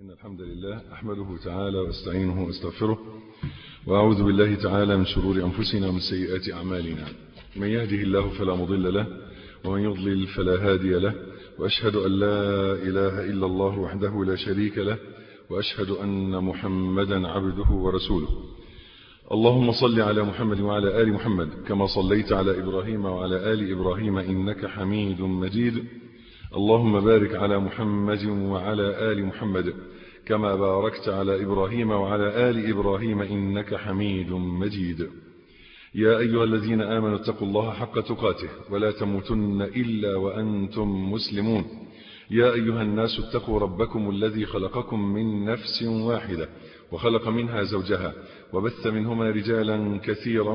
إن الحمد لله أحمده تعالى واستعينه واستغفره وأعوذ بالله تعالى من شرور أنفسنا ومن سيئات أعمالنا من يهده الله فلا مضل له ومن يضلل فلا هادي له وأشهد أن لا إله إلا الله وحده لا شريك له وأشهد أن محمدا عبده ورسوله اللهم صل على محمد وعلى آل محمد كما صليت على إبراهيم وعلى آل إبراهيم إنك حميد مجيد اللهم بارك على محمد وعلى آل محمد كما باركت على إبراهيم وعلى آل إبراهيم إنك حميد مجيد يا أيها الذين آمنوا اتقوا الله حق تقاته ولا تموتن إلا وأنتم مسلمون يا أيها الناس اتقوا ربكم الذي خلقكم من نفس واحدة وخلق منها زوجها وبث منهما رجالا كثيرا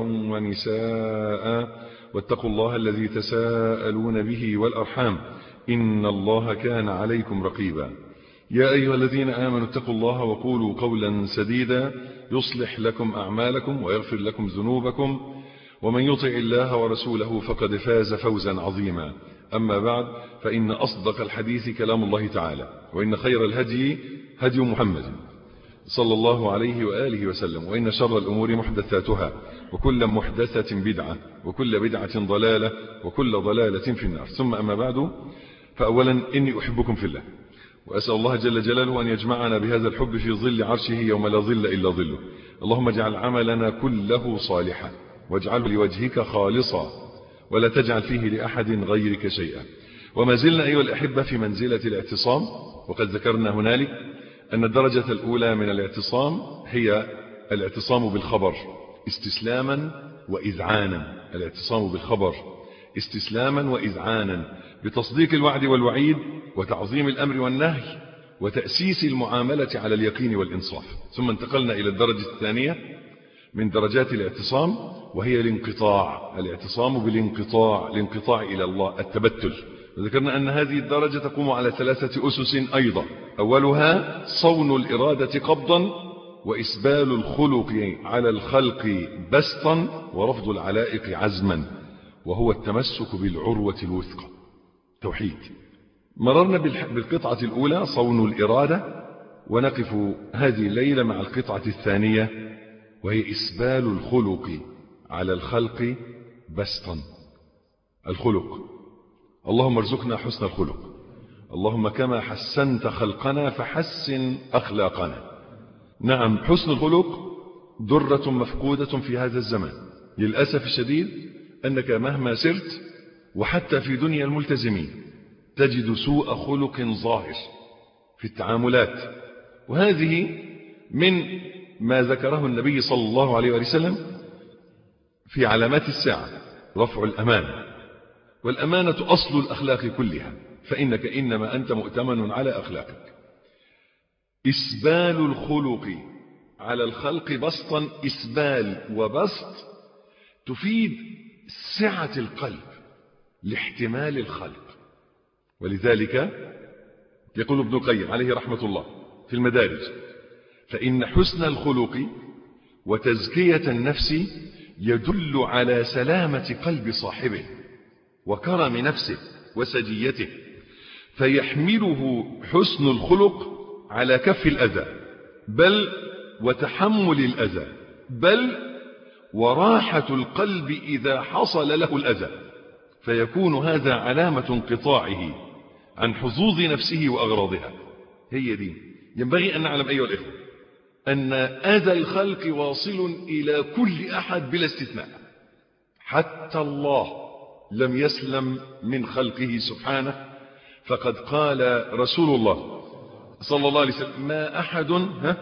ونساء واتقوا الله الذي تساءلون به والأرحام إن الله كان عليكم رقيبا يا أيها الذين آمنوا اتقوا الله وقولوا قولا سديدا يصلح لكم أعمالكم ويغفر لكم ذنوبكم ومن يطع الله ورسوله فقد فاز فوزا عظيما أما بعد فإن أصدق الحديث كلام الله تعالى وإن خير الهدي هدي محمد صلى الله عليه وآله وسلم وإن شر الأمور محدثاتها وكل محدثة بدعة وكل بدعة ضلالة وكل ضلالة في النار ثم أما بعد فأولا إني أحبكم في الله وأسأل الله جل جلاله أن يجمعنا بهذا الحب في ظل عرشه يوم لا ظل إلا ظله اللهم اجعل عملنا كله صالحا واجعله لوجهك خالصا ولا تجعل فيه لأحد غيرك شيئا وما زلنا أيها الأحبة في منزلة الاعتصام وقد ذكرنا هنالك أن الدرجة الأولى من الاعتصام هي الاعتصام بالخبر استسلاما وإذعانا الاعتصام بالخبر استسلاما وإذعانا بتصديق الوعد والوعيد وتعظيم الأمر والنهي وتأسيس المعاملة على اليقين والإنصاف ثم انتقلنا إلى الدرجة الثانية من درجات الاعتصام وهي الانقطاع الاعتصام بالانقطاع الانقطاع إلى الله التبتل ذكرنا أن هذه الدرجة تقوم على ثلاثة أسس أيضا أولها صون الإرادة قبضا وإسبال الخلق على الخلق بسطا ورفض العلائق عزما وهو التمسك بالعروة الوثقى توحيد مررنا بالقطعة الأولى صون الإرادة ونقف هذه الليلة مع القطعة الثانية وهي إسبال الخلق على الخلق بسطا الخلق اللهم ارزقنا حسن الخلق اللهم كما حسنت خلقنا فحسن أخلاقنا نعم حسن الخلق درة مفقودة في هذا الزمان للأسف الشديد أنك مهما سرت وحتى في دنيا الملتزمين تجد سوء خلق ظاهر في التعاملات وهذه من ما ذكره النبي صلى الله عليه وسلم في علامات الساعة رفع الأمانة والأمانة أصل الأخلاق كلها فإنك إنما أنت مؤتمن على أخلاقك إسبال الخلق على الخلق بسطا إسبال وبسط تفيد سعة القلب لاحتمال الخلق ولذلك يقول ابن القيم عليه رحمة الله في المدارج فإن حسن الخلق وتزكية النفس يدل على سلامة قلب صاحبه وكرم نفسه وسجيته فيحمله حسن الخلق على كف الأذى بل وتحمل الأذى بل وراحة القلب إذا حصل له الأذى فيكون هذا علامة انقطاعه عن حظوظ نفسه وأغراضها هي دي ينبغي أن نعلم أيها الإخوة أن أذى الخلق واصل إلى كل أحد بلا استثناء حتى الله لم يسلم من خلقه سبحانه فقد قال رسول الله صلى الله عليه وسلم ما أحد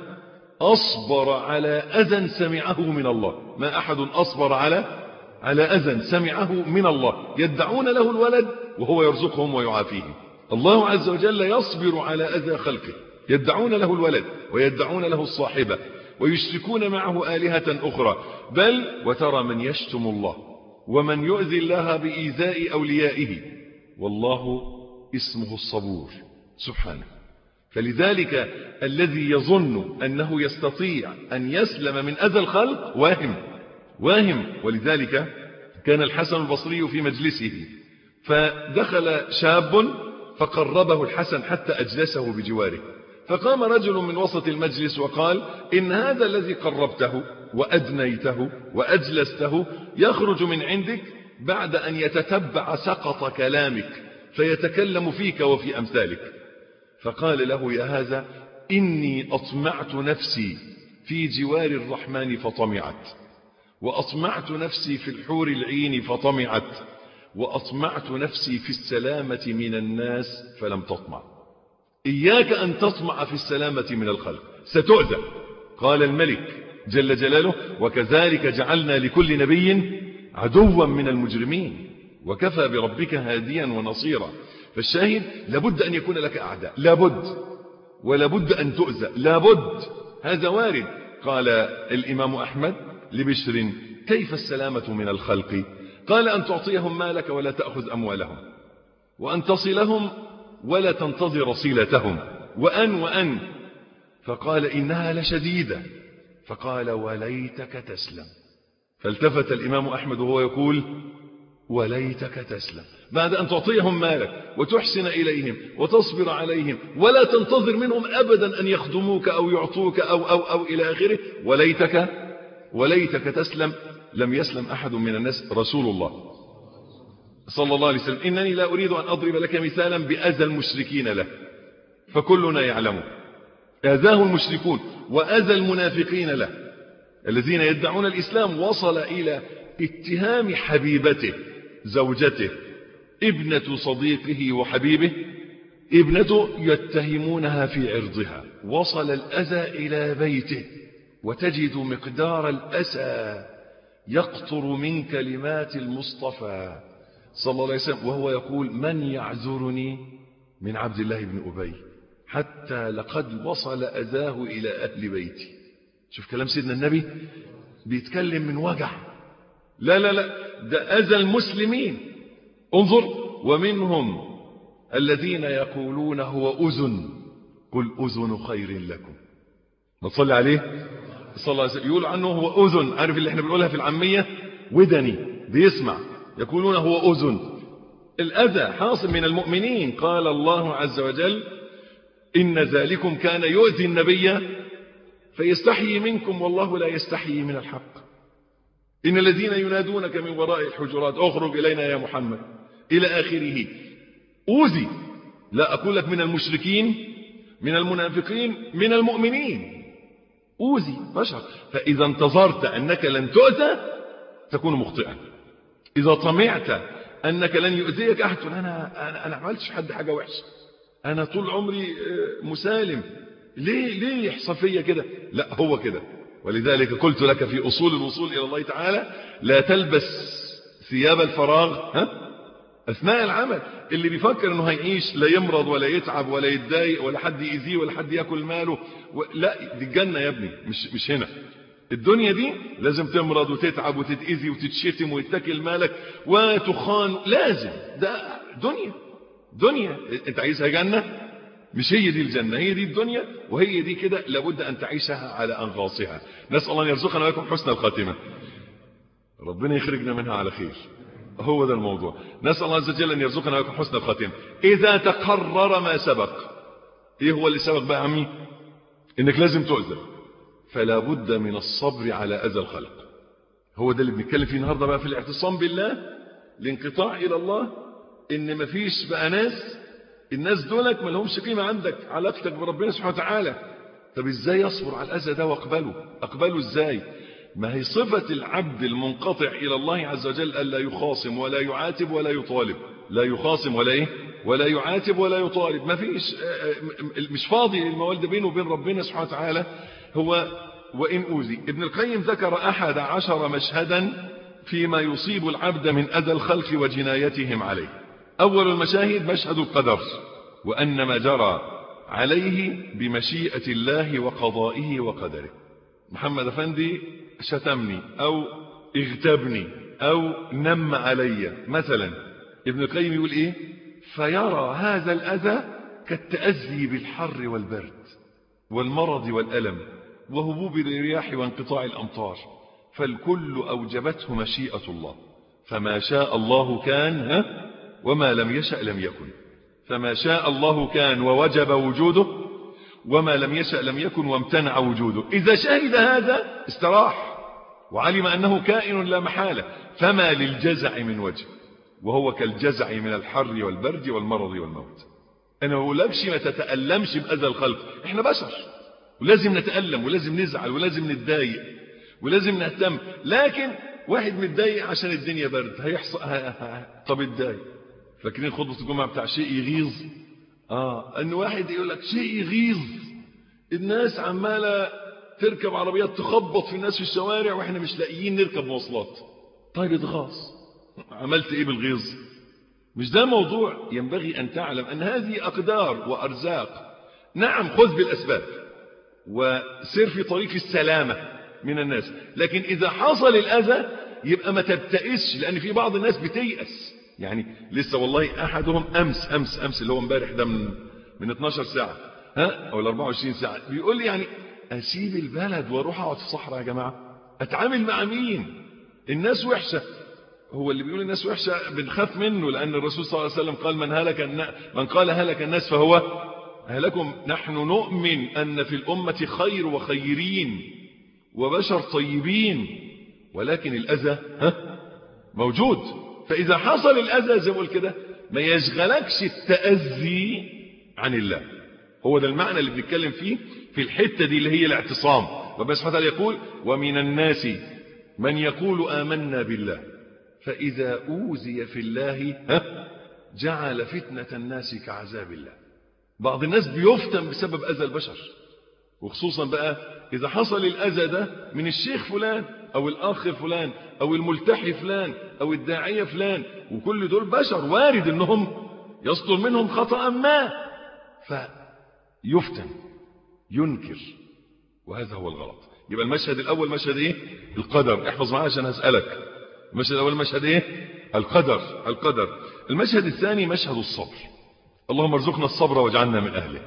أصبر على أذى سمعه من الله ما أحد أصبر على على أذى سمعه من الله يدعون له الولد وهو يرزقهم ويعافيهم الله عز وجل يصبر على أذى خلقه يدعون له الولد ويدعون له الصاحبة ويشركون معه آلهة أخرى بل وترى من يشتم الله ومن يؤذي الله بإيذاء أوليائه والله اسمه الصبور سبحانه فلذلك الذي يظن أنه يستطيع أن يسلم من أذى الخلق واهم واهم ولذلك كان الحسن البصري في مجلسه فدخل شاب فقربه الحسن حتى أجلسه بجواره فقام رجل من وسط المجلس وقال إن هذا الذي قربته وأدنيته وأجلسته يخرج من عندك بعد أن يتتبع سقط كلامك فيتكلم فيك وفي أمثالك فقال له يا هذا إني أطمعت نفسي في جوار الرحمن فطمعت وأطمعت نفسي في الحور العين فطمعت وأطمعت نفسي في السلامة من الناس فلم تطمع إياك أن تطمع في السلامة من الخلق ستؤذى قال الملك جل جلاله وكذلك جعلنا لكل نبي عدوا من المجرمين وكفى بربك هاديا ونصيرا فالشاهد لابد أن يكون لك أعداء لابد ولابد أن تؤذى لابد هذا وارد قال الإمام أحمد لبشر كيف السلامة من الخلق قال أن تعطيهم مالك ولا تأخذ أموالهم وأن تصلهم ولا تنتظر صلتهم وأن وأن فقال إنها لشديدة فقال وليتك تسلم فالتفت الإمام أحمد وهو يقول وليتك تسلم بعد أن تعطيهم مالك وتحسن إليهم وتصبر عليهم ولا تنتظر منهم أبدا أن يخدموك أو يعطوك أو, أو, أو إلى آخره وليتك وليتك تسلم لم يسلم أحد من الناس رسول الله صلى الله عليه وسلم إنني لا أريد أن أضرب لك مثالا بأذى المشركين له فكلنا يعلم أذاه المشركون وأذى المنافقين له الذين يدعون الإسلام وصل إلى اتهام حبيبته زوجته ابنة صديقه وحبيبه ابنته يتهمونها في عرضها وصل الأذى إلى بيته وتجد مقدار الأسى يقطر من كلمات المصطفى صلى الله عليه وسلم وهو يقول من يعذرني من عبد الله بن أبي حتى لقد وصل أذاه إلى أهل بيتي شوف كلام سيدنا النبي بيتكلم من وجع لا لا لا ده أذى المسلمين انظر ومنهم الذين يقولون هو أذن قل أذن خير لكم ما تصلي عليه صلى الله عليه وسلم يقول عنه هو أذن عارف اللي احنا بنقولها في العامية ودني بيسمع يقولون هو أذن الأذى حاصل من المؤمنين قال الله عز وجل إن ذلكم كان يؤذي النبي فيستحيي منكم والله لا يستحيي من الحق إن الذين ينادونك من وراء الحجرات اخرج إلينا يا محمد إلى آخره أوذي لا أقول لك من المشركين من المنافقين من المؤمنين أوذي بشر فإذا انتظرت أنك لن تؤذى تكون مخطئا إذا طمعت أنك لن يؤذيك أحد أنا أنا أنا عملتش حد حاجة وحشة أنا طول عمري مسالم ليه ليه يحصل فيا كده لا هو كده ولذلك قلت لك في أصول الوصول إلى الله تعالى لا تلبس ثياب الفراغ ها أثناء العمل اللي بيفكر أنه هيعيش لا يمرض ولا يتعب ولا يتضايق ولا حد يأذيه ولا حد يأكل ماله و... لا دي الجنة يا ابني مش, مش هنا الدنيا دي لازم تمرض وتتعب وتتأذي وتتشتم ويتكل مالك وتخان لازم ده دنيا دنيا انت عايزها جنة مش هي دي الجنة هي دي الدنيا وهي دي كده لابد أن تعيشها على أنغاصها نسأل الله أن يرزقنا لكم حسن الخاتمة ربنا يخرجنا منها على خير هو ده الموضوع نسأل الله عز وجل أن يرزقنا لكم حسن الخاتمة إذا تقرر ما سبق إيه هو اللي سبق بقى عمي إنك لازم تؤذى فلا بد من الصبر على أذى الخلق هو ده اللي بنتكلم فيه النهاردة بقى في الاعتصام بالله الانقطاع إلى الله إن مفيش بقى ناس الناس دولك ما لهمش قيمة عندك علاقتك بربنا سبحانه وتعالى طب ازاي يصبر على الأذى ده واقبله اقبله ازاي ما هي صفة العبد المنقطع إلى الله عز وجل ألا يخاصم ولا يعاتب ولا يطالب لا يخاصم ولا إيه ولا يعاتب ولا يطالب ما فيش مش فاضي الموالد بينه وبين ربنا سبحانه وتعالى هو وإن أوذي ابن القيم ذكر أحد عشر مشهدا فيما يصيب العبد من أذى الخلق وجنايتهم عليه أول المشاهد مشهد القدر وأن ما جرى عليه بمشيئة الله وقضائه وقدره محمد أفندي شتمني أو اغتبني أو نم علي مثلا ابن القيم يقول إيه فيرى هذا الأذى كالتأذي بالحر والبرد والمرض والألم وهبوب الرياح وانقطاع الأمطار فالكل أوجبته مشيئة الله فما شاء الله كان ها وما لم يشأ لم يكن فما شاء الله كان ووجب وجوده وما لم يشأ لم يكن وامتنع وجوده إذا شهد هذا استراح وعلم أنه كائن لا محالة فما للجزع من وجه وهو كالجزع من الحر والبرد والمرض والموت أنا ما بقولكش ما تتألمش بأذى الخلق إحنا بشر ولازم نتألم ولازم نزعل ولازم نتضايق ولازم نهتم لكن واحد متضايق عشان الدنيا برد هيحصل طب اتضايق فاكرين خطبة الجمعة بتاع شيء يغيظ اه ان واحد يقول لك شيء يغيظ الناس عمالة تركب عربيات تخبط في الناس في الشوارع واحنا مش لاقيين نركب مواصلات طيب اتغاظ عملت ايه بالغيظ مش ده موضوع ينبغي ان تعلم ان هذه اقدار وارزاق نعم خذ بالاسباب وسير في طريق السلامة من الناس لكن اذا حصل الاذى يبقى ما تبتئسش لان في بعض الناس بتيأس يعني لسه والله احدهم امس امس امس اللي هو امبارح ده من من 12 ساعه ها او 24 ساعه بيقول لي يعني اسيب البلد واروح اقعد في الصحراء يا جماعه اتعامل مع مين الناس وحشه هو اللي بيقول الناس وحشه بنخاف منه لان الرسول صلى الله عليه وسلم قال من هلك من قال هلك الناس فهو هلكم نحن نؤمن ان في الامه خير وخيرين وبشر طيبين ولكن الاذى ها موجود فإذا حصل الأذى زي ما قلت كده ما يشغلكش التأذي عن الله هو ده المعنى اللي بنتكلم فيه في الحتة دي اللي هي الاعتصام ربنا سبحانه وتعالى يقول ومن الناس من يقول آمنا بالله فإذا أوذي في الله ها جعل فتنة الناس كعذاب الله بعض الناس بيفتن بسبب أذى البشر وخصوصا بقى إذا حصل الأذى ده من الشيخ فلان أو الأخ فلان أو الملتحي فلان أو الداعية فلان وكل دول بشر وارد أنهم يصدر منهم خطأ ما فيفتن ينكر وهذا هو الغلط يبقى المشهد الأول مشهد إيه القدر احفظ معايا عشان هسألك المشهد الأول مشهد إيه القدر القدر المشهد الثاني مشهد الصبر اللهم ارزقنا الصبر واجعلنا من أهله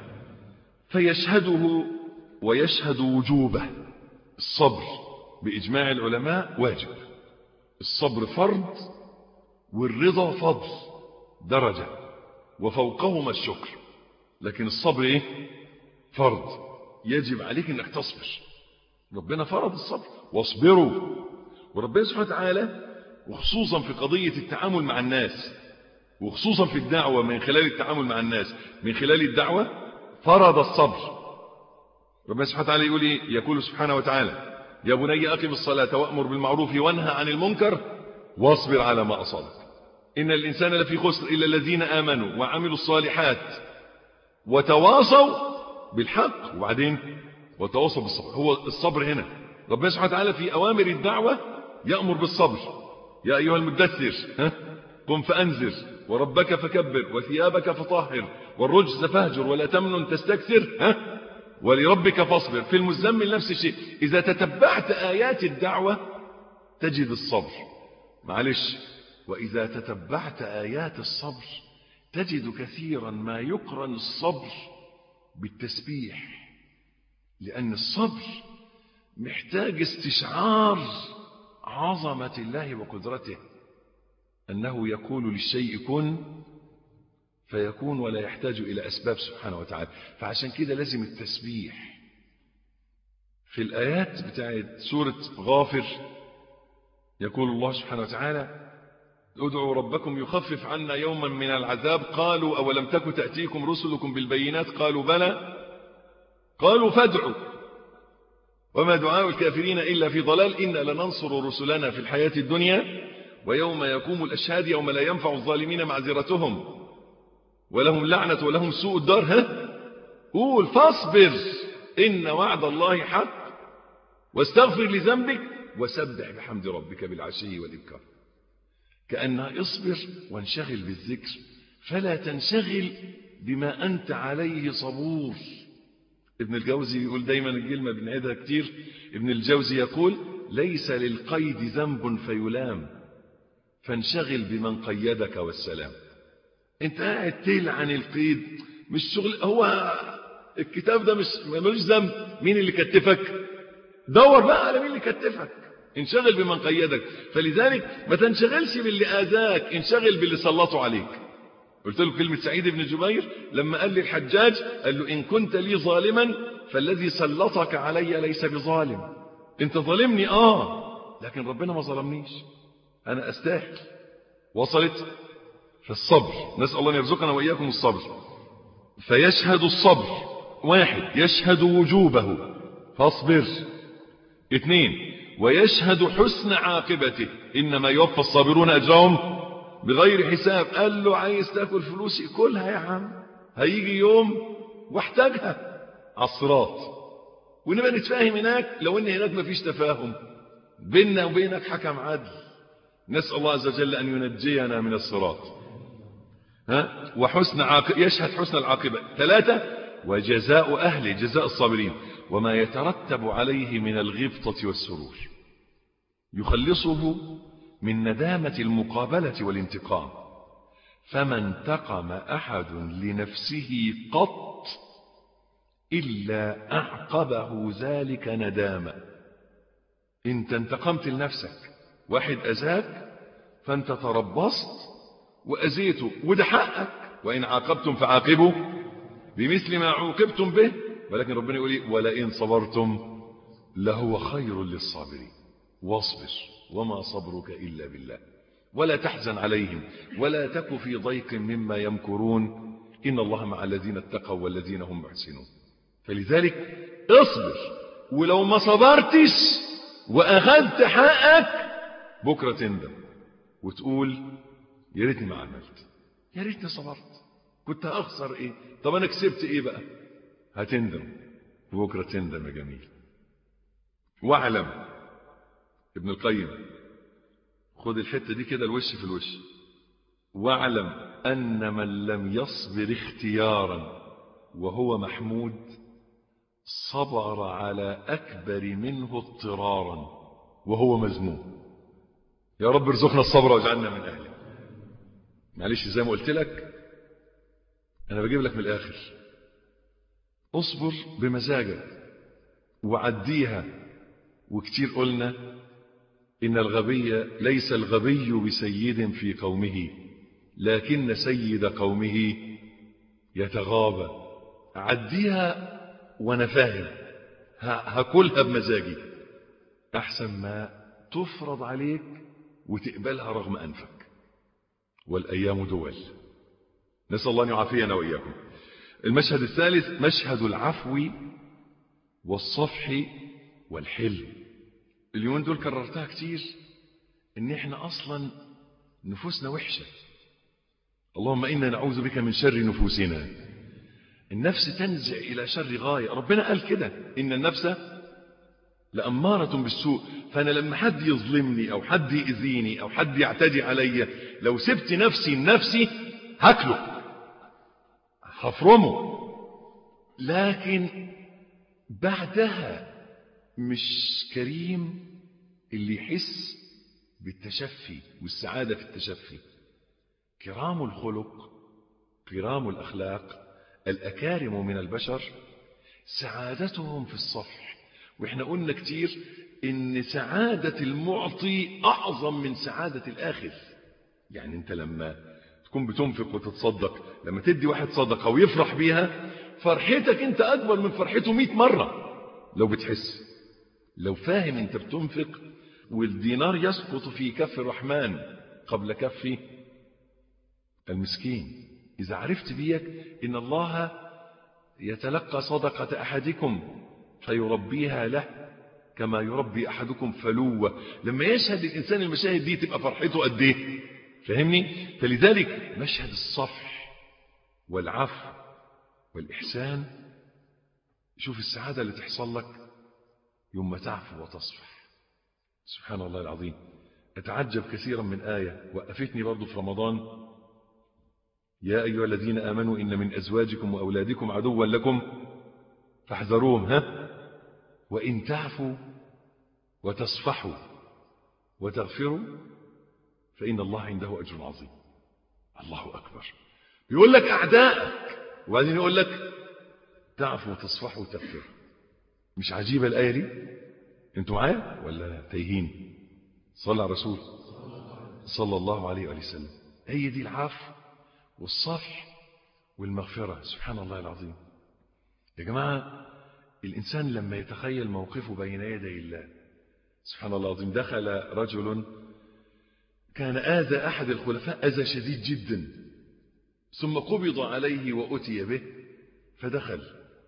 فيشهده ويشهد وجوبه الصبر بإجماع العلماء واجب الصبر فرض والرضا فضل درجة وفوقهما الشكر لكن الصبر ايه فرض يجب عليك انك تصبر ربنا فرض الصبر واصبروا وربنا سبحانه وتعالى وخصوصا في قضية التعامل مع الناس وخصوصا في الدعوة من خلال التعامل مع الناس من خلال الدعوة فرض الصبر ربنا سبحانه وتعالى يقول إيه؟ يقول سبحانه وتعالى يا بني أقم الصلاة وأمر بالمعروف وانهى عن المنكر واصبر على ما أصابك إن الإنسان لفي خسر إلا الذين آمنوا وعملوا الصالحات وتواصوا بالحق وبعدين وتواصوا بالصبر هو الصبر هنا ربنا سبحانه وتعالى في أوامر الدعوة يأمر بالصبر يا أيها المدثر ها قم فأنذر وربك فكبر وثيابك فطهر والرجز فاهجر ولا تمنن تستكثر ها ولربك فاصبر في المزمل نفس الشيء إذا تتبعت آيات الدعوة تجد الصبر معلش وإذا تتبعت آيات الصبر تجد كثيرا ما يقرن الصبر بالتسبيح لأن الصبر محتاج استشعار عظمة الله وقدرته أنه يقول للشيء كن فيكون ولا يحتاج إلى أسباب سبحانه وتعالى فعشان كده لازم التسبيح في الآيات بتاعت سورة غافر يقول الله سبحانه وتعالى ادعوا ربكم يخفف عنا يوما من العذاب قالوا أولم تك تأتيكم رسلكم بالبينات قالوا بلى قالوا فادعوا وما دعاء الكافرين إلا في ضلال إنا لننصر رسلنا في الحياة الدنيا ويوم يقوم الأشهاد يوم لا ينفع الظالمين معذرتهم ولهم لعنة ولهم سوء الدار ها قول فاصبر إن وعد الله حق واستغفر لذنبك وسبح بحمد ربك بالعشي والإبكار كأنها اصبر وانشغل بالذكر فلا تنشغل بما أنت عليه صبور ابن الجوزي يقول دايما الكلمة بنعيدها كتير ابن الجوزي يقول ليس للقيد ذنب فيلام فانشغل بمن قيدك والسلام انت قاعد تلعن القيد مش شغل هو الكتاب ده مش ملوش ذنب مين اللي كتفك دور بقى على مين اللي كتفك انشغل بمن قيدك فلذلك ما تنشغلش باللي آذاك انشغل باللي سلطوا عليك قلت له كلمة سعيد بن جبير لما قال لي الحجاج قال له إن كنت لي ظالما فالذي سلطك علي ليس بظالم انت ظالمني آه لكن ربنا ما ظلمنيش أنا أستاهل وصلت في الصبر نسأل الله أن يرزقنا وإياكم الصبر فيشهد الصبر واحد يشهد وجوبه فاصبر اثنين ويشهد حسن عاقبته إنما يوفى الصابرون أجرهم بغير حساب قال له عايز تاكل فلوسي كلها يا عم هيجي يوم واحتاجها على الصراط ونبقى نتفاهم هناك لو ان هناك مفيش تفاهم بيننا وبينك حكم عدل نسأل الله عز وجل أن ينجينا من الصراط ها وحسن عاقب يشهد حسن العاقبة ثلاثة وجزاء أهله جزاء الصابرين وما يترتب عليه من الغبطة والسرور يخلصه من ندامة المقابلة والانتقام فما انتقم أحد لنفسه قط إلا أعقبه ذلك ندامة انت انتقمت لنفسك واحد أذاك فانت تربصت وأذيته وده حقك وإن عاقبتم فعاقبوا بمثل ما عوقبتم به ولكن ربنا يقول ولئن صبرتم لهو خير للصابرين واصبر وما صبرك إلا بالله ولا تحزن عليهم ولا تك في ضيق مما يمكرون إن الله مع الذين اتقوا والذين هم محسنون فلذلك اصبر ولو ما صبرتش وأخذت حقك بكرة تندم وتقول يا ريتني ما عملت يا ريتني صبرت كنت هخسر ايه طب انا كسبت ايه بقى هتندم بكرة تندم يا جميل واعلم ابن القيم خد الحتة دي كده الوش في الوش واعلم أن من لم يصبر اختيارا وهو محمود صبر على أكبر منه اضطرارا وهو مذموم يا رب ارزقنا الصبر واجعلنا من أهله معلش زي ما قلت لك أنا بجيب لك من الآخر اصبر بمزاجك وعديها وكتير قلنا إن الغبي ليس الغبي بسيد في قومه لكن سيد قومه يتغابى عديها وانا فاهم هاكلها بمزاجي احسن ما تفرض عليك وتقبلها رغم انفك والايام دول نسال الله ان يعافينا واياكم المشهد الثالث مشهد العفو والصفح والحلم اليومين دول كررتها كتير ان احنا اصلا نفوسنا وحشة اللهم انا نعوذ بك من شر نفوسنا النفس تنزع الى شر غاية ربنا قال كده ان النفس لأمارة بالسوء فأنا لما حد يظلمني أو حد يأذيني أو حد يعتدي علي لو سبت نفسي لنفسي هاكله هفرمه لكن بعدها مش كريم اللي يحس بالتشفي والسعادة في التشفي كرام الخلق كرام الأخلاق الأكارم من البشر سعادتهم في الصفح وإحنا قلنا كتير إن سعادة المعطي أعظم من سعادة الآخر يعني أنت لما تكون بتنفق وتتصدق لما تدي واحد صدقة ويفرح بيها فرحتك أنت أكبر من فرحته مئة مرة لو بتحس لو فاهم أنت بتنفق والدينار يسقط في كف الرحمن قبل كف المسكين إذا عرفت بيك إن الله يتلقى صدقة أحدكم فيربيها له كما يربي أحدكم فلوة لما يشهد الإنسان المشاهد دي تبقى فرحته قد ايه فهمني فلذلك مشهد الصفح والعفو والإحسان شوف السعادة اللي تحصل لك يوم ما تعفو وتصفح سبحان الله العظيم أتعجب كثيرا من آية وقفتني برضو في رمضان يا أيها الذين آمنوا إن من أزواجكم وأولادكم عدوا لكم فاحذروهم ها وإن تعفوا وتصفحوا وتغفروا فإن الله عنده أجر عظيم الله أكبر بيقول لك أعدائك وبعدين يقول لك تعفو وتصفح وتغفر مش عجيبة الآية دي انتوا معايا ولا تايهين صلى على الرسول صلى الله عليه وآله وسلم هي دي العفو والصفح والمغفرة سبحان الله العظيم يا جماعة الإنسان لما يتخيل موقفه بين يدي الله سبحان الله العظيم دخل رجل كان آذى أحد الخلفاء أذى شديد جدا ثم قبض عليه وأتي به فدخل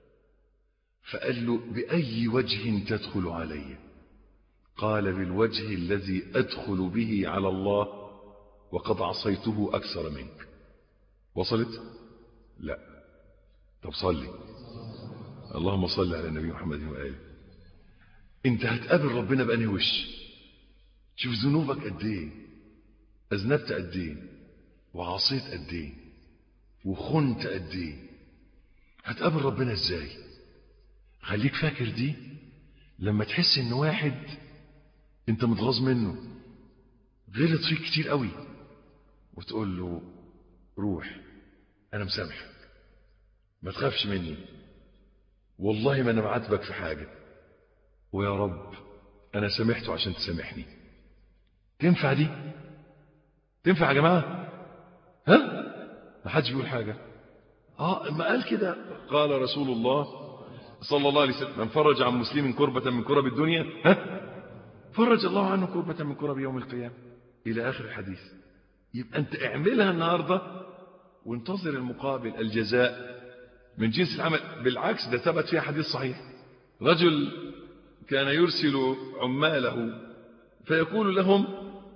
فقال له بأي وجه تدخل علي قال بالوجه الذي أدخل به على الله وقد عصيته أكثر منك وصلت لا طب صلي اللهم صل على النبي محمد وآله انت هتقابل ربنا بأنهي وش شوف ذنوبك قد ايه أذنبت قد ايه وعصيت قد ايه وخنت قد ايه هتقابل ربنا ازاي خليك فاكر دي لما تحس ان واحد انت متغاظ منه غلط فيك كتير قوي وتقول له روح انا مسامحك ما تخافش مني والله ما انا معاتبك في حاجه ويا رب انا سامحته عشان تسامحني تنفع دي تنفع يا جماعه ها ما حدش بيقول حاجه اه ما قال كده قال رسول الله صلى الله عليه وسلم من فرج عن مسلم كربة من كرب الدنيا ها فرج الله عنه كربة من كرب يوم القيامة إلى آخر الحديث يبقى أنت اعملها النهاردة وانتظر المقابل الجزاء من جنس العمل بالعكس ده ثبت فيها حديث صحيح رجل كان يرسل عماله فيقول لهم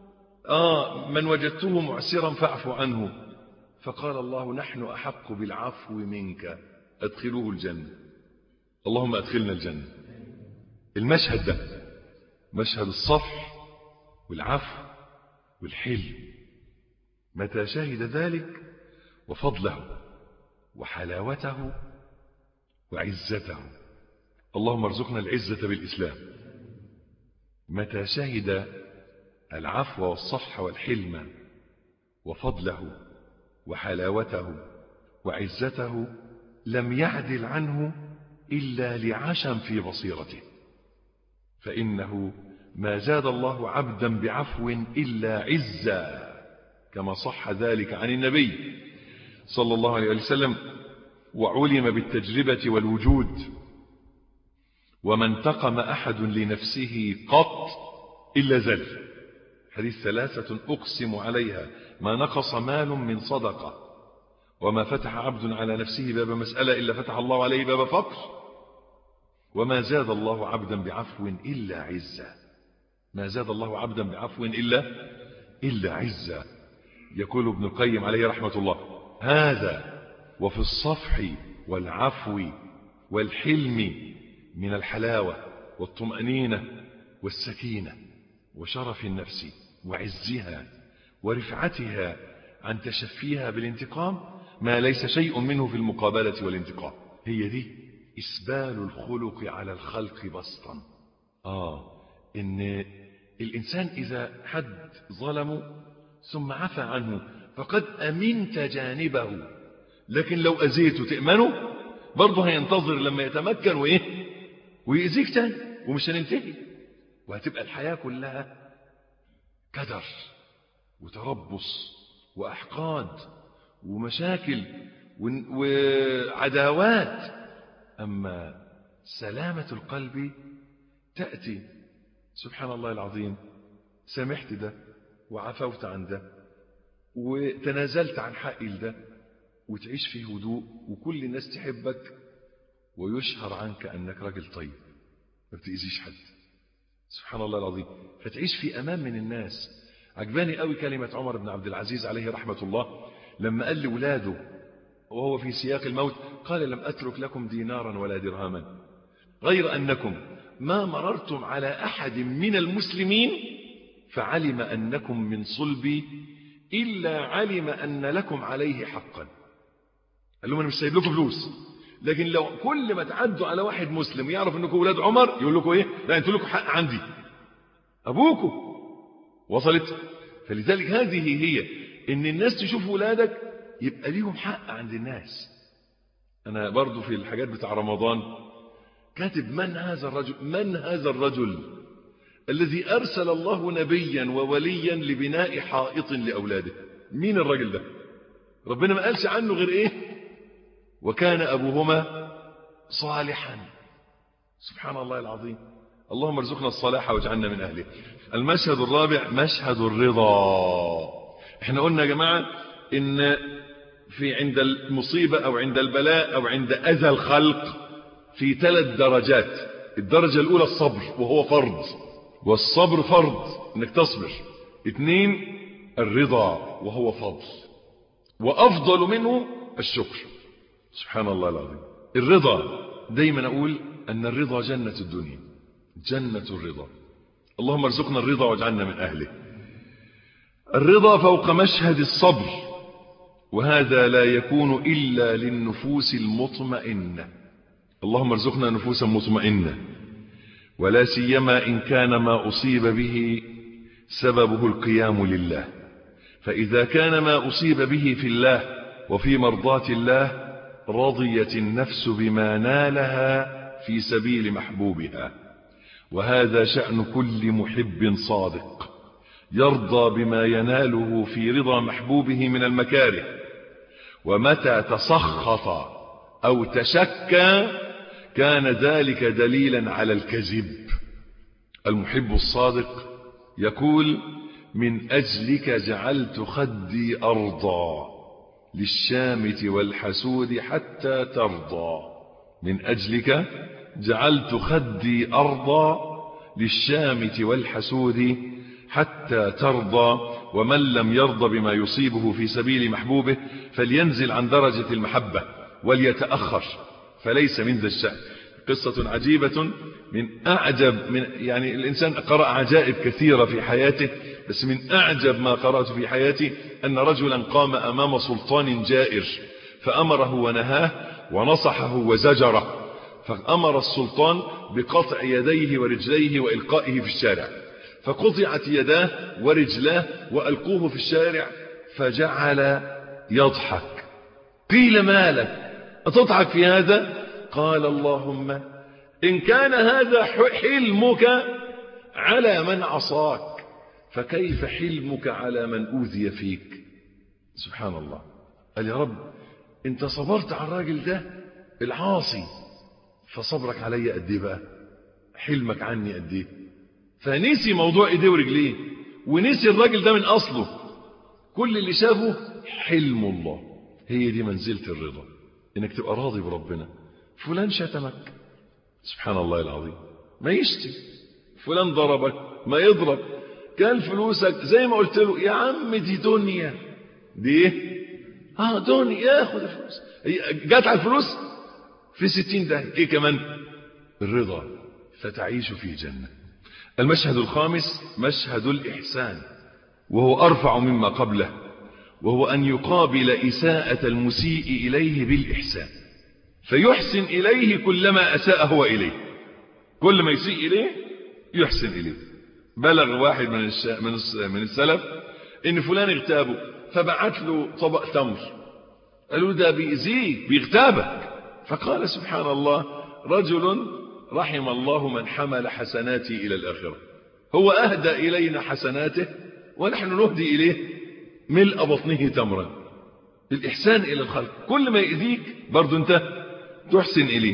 آه من وجدته معسرا فاعفوا عنه فقال الله نحن أحق بالعفو منك أدخلوه الجنة اللهم أدخلنا الجنة المشهد ده مشهد الصفح والعفو والحلم متى شهد ذلك وفضله وحلاوته وعزته اللهم ارزقنا العزة بالإسلام متى شهد العفو والصفح والحلم وفضله وحلاوته وعزته لم يعدل عنه إلا لعشم في بصيرته فإنه ما زاد الله عبدا بعفو إلا عزا كما صح ذلك عن النبي صلى الله عليه وسلم وعلم بالتجربة والوجود وما انتقم أحد لنفسه قط إلا زل حديث ثلاثة أقسم عليها ما نقص مال من صدقة وما فتح عبد على نفسه باب مسألة إلا فتح الله عليه باب فقر وما زاد الله عبدا بعفو إلا عزا ما زاد الله عبدا بعفو إلا إلا عزا يقول ابن القيم عليه رحمة الله هذا وفي الصفح والعفو والحلم من الحلاوة والطمأنينة والسكينة وشرف النفس وعزها ورفعتها عن تشفيها بالانتقام ما ليس شيء منه في المقابلة والانتقام هي دي إسبال الخلق على الخلق بسطا آه إن الإنسان إذا حد ظلمه ثم عفى عنه فقد أمنت جانبه لكن لو أزيته تأمنه برضه هينتظر لما يتمكن وإيه ويأذيك تاني ومش هننتهي وهتبقى الحياة كلها كدر وتربص وأحقاد ومشاكل وعداوات أما سلامة القلب تأتي سبحان الله العظيم سمحت ده وعفوت عن ده وتنازلت عن حقي لده وتعيش في هدوء وكل الناس تحبك ويشهر عنك أنك راجل طيب ما بتأذيش حد سبحان الله العظيم فتعيش في أمان من الناس عجباني قوي كلمة عمر بن عبد العزيز عليه رحمة الله لما قال لولاده وهو في سياق الموت قال لم أترك لكم دينارا ولا درهما غير أنكم ما مررتم على أحد من المسلمين فعلم أنكم من صلبي إلا علم أن لكم عليه حقا قال لهم أنا مش سايب لكم فلوس لكن لو كل ما تعدوا على واحد مسلم يعرف أنكم ولاد عمر يقول لكم إيه لا أنتوا لكم حق عندي أبوكم وصلت فلذلك هذه هي ان الناس تشوف ولادك يبقى ليهم حق عند الناس انا برضو في الحاجات بتاع رمضان كاتب من هذا الرجل من هذا الرجل الذي ارسل الله نبيا ووليا لبناء حائط لاولاده مين الرجل ده ربنا ما قالش عنه غير ايه وكان ابوهما صالحا سبحان الله العظيم اللهم ارزقنا الصلاح واجعلنا من اهله المشهد الرابع مشهد الرضا احنا قلنا يا جماعه ان في عند المصيبه او عند البلاء او عند اذى الخلق في ثلاث درجات الدرجه الاولى الصبر وهو فرض والصبر فرض انك تصبر اثنين الرضا وهو فضل وافضل منه الشكر سبحان الله العظيم الرضا دايما اقول ان الرضا جنة الدنيا جنة الرضا اللهم ارزقنا الرضا واجعلنا من اهله الرضا فوق مشهد الصبر وهذا لا يكون الا للنفوس المطمئنه اللهم ارزقنا نفوسا مطمئنه ولا سيما ان كان ما اصيب به سببه القيام لله فاذا كان ما اصيب به في الله وفي مرضاه الله رضيت النفس بما نالها في سبيل محبوبها وهذا شأن كل محب صادق يرضى بما يناله في رضا محبوبه من المكاره ومتى تسخط أو تشكى كان ذلك دليلا على الكذب المحب الصادق يقول من أجلك جعلت خدي أرضا للشامت والحسود حتى ترضى من أجلك جعلت خدي أرضا للشامت والحسود حتى ترضى ومن لم يرضى بما يصيبه في سبيل محبوبه فلينزل عن درجة المحبة وليتأخر فليس من ذا الشأن قصة عجيبة من أعجب من يعني الإنسان قرأ عجائب كثيرة في حياته بس من أعجب ما قرأت في حياتي أن رجلا قام أمام سلطان جائر فأمره ونهاه ونصحه وزجره فأمر السلطان بقطع يديه ورجليه وإلقائه في الشارع فقطعت يداه ورجلاه وألقوه في الشارع فجعل يضحك قيل ما لك أتضحك في هذا قال اللهم إن كان هذا حلمك على من عصاك فكيف حلمك على من أوذي فيك سبحان الله قال يا رب انت صبرت على الراجل ده العاصي فصبرك علي قد ايه بقى حلمك عني قد ايه فنسي موضوع ايديه ورجليه ونسي الراجل ده من اصله كل اللي شافه حلم الله هي دي منزلة الرضا انك تبقى راضي بربنا فلان شتمك سبحان الله العظيم ما يشتم فلان ضربك ما يضرب كان فلوسك زي ما قلت له يا عم دي دنيا دي ايه اه دنيا ياخد الفلوس جات على الفلوس في ستين ده ايه كمان الرضا فتعيش في جنة المشهد الخامس مشهد الإحسان وهو أرفع مما قبله وهو أن يقابل إساءة المسيء إليه بالإحسان فيحسن إليه كلما أساء هو إليه كل ما يسيء إليه يحسن إليه بلغ واحد من من من السلف إن فلان اغتابه فبعت له طبق تمر قالوا ده بيأذيك بيغتابك فقال سبحان الله رجل رحم الله من حمل حسناتي إلى الآخرة هو أهدى إلينا حسناته ونحن نهدي إليه ملء بطنه تمرا الإحسان إلى الخلق كل ما يأذيك برضو أنت تحسن إليه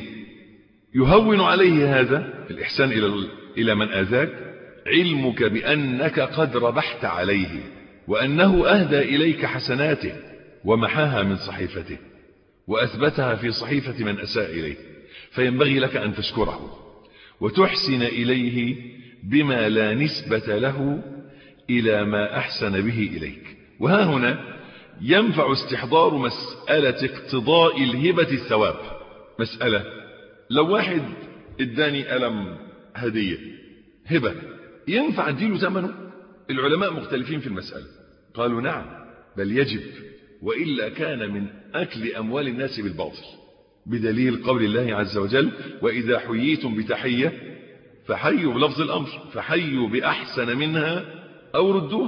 يهون عليه هذا الإحسان إلى إلى من أذاك علمك بأنك قد ربحت عليه وأنه أهدى إليك حسناته ومحاها من صحيفته وأثبتها في صحيفة من أساء إليه فينبغي لك أن تشكره وتحسن إليه بما لا نسبة له إلى ما أحسن به إليك وها هنا ينفع استحضار مسألة اقتضاء الهبة الثواب مسألة لو واحد اداني ألم هدية هبة ينفع اديله ثمنه العلماء مختلفين في المسألة قالوا نعم بل يجب وإلا كان من أكل أموال الناس بالباطل بدليل قول الله عز وجل وإذا حييتم بتحية فحيوا بلفظ الأمر فحيوا بأحسن منها أو ردوها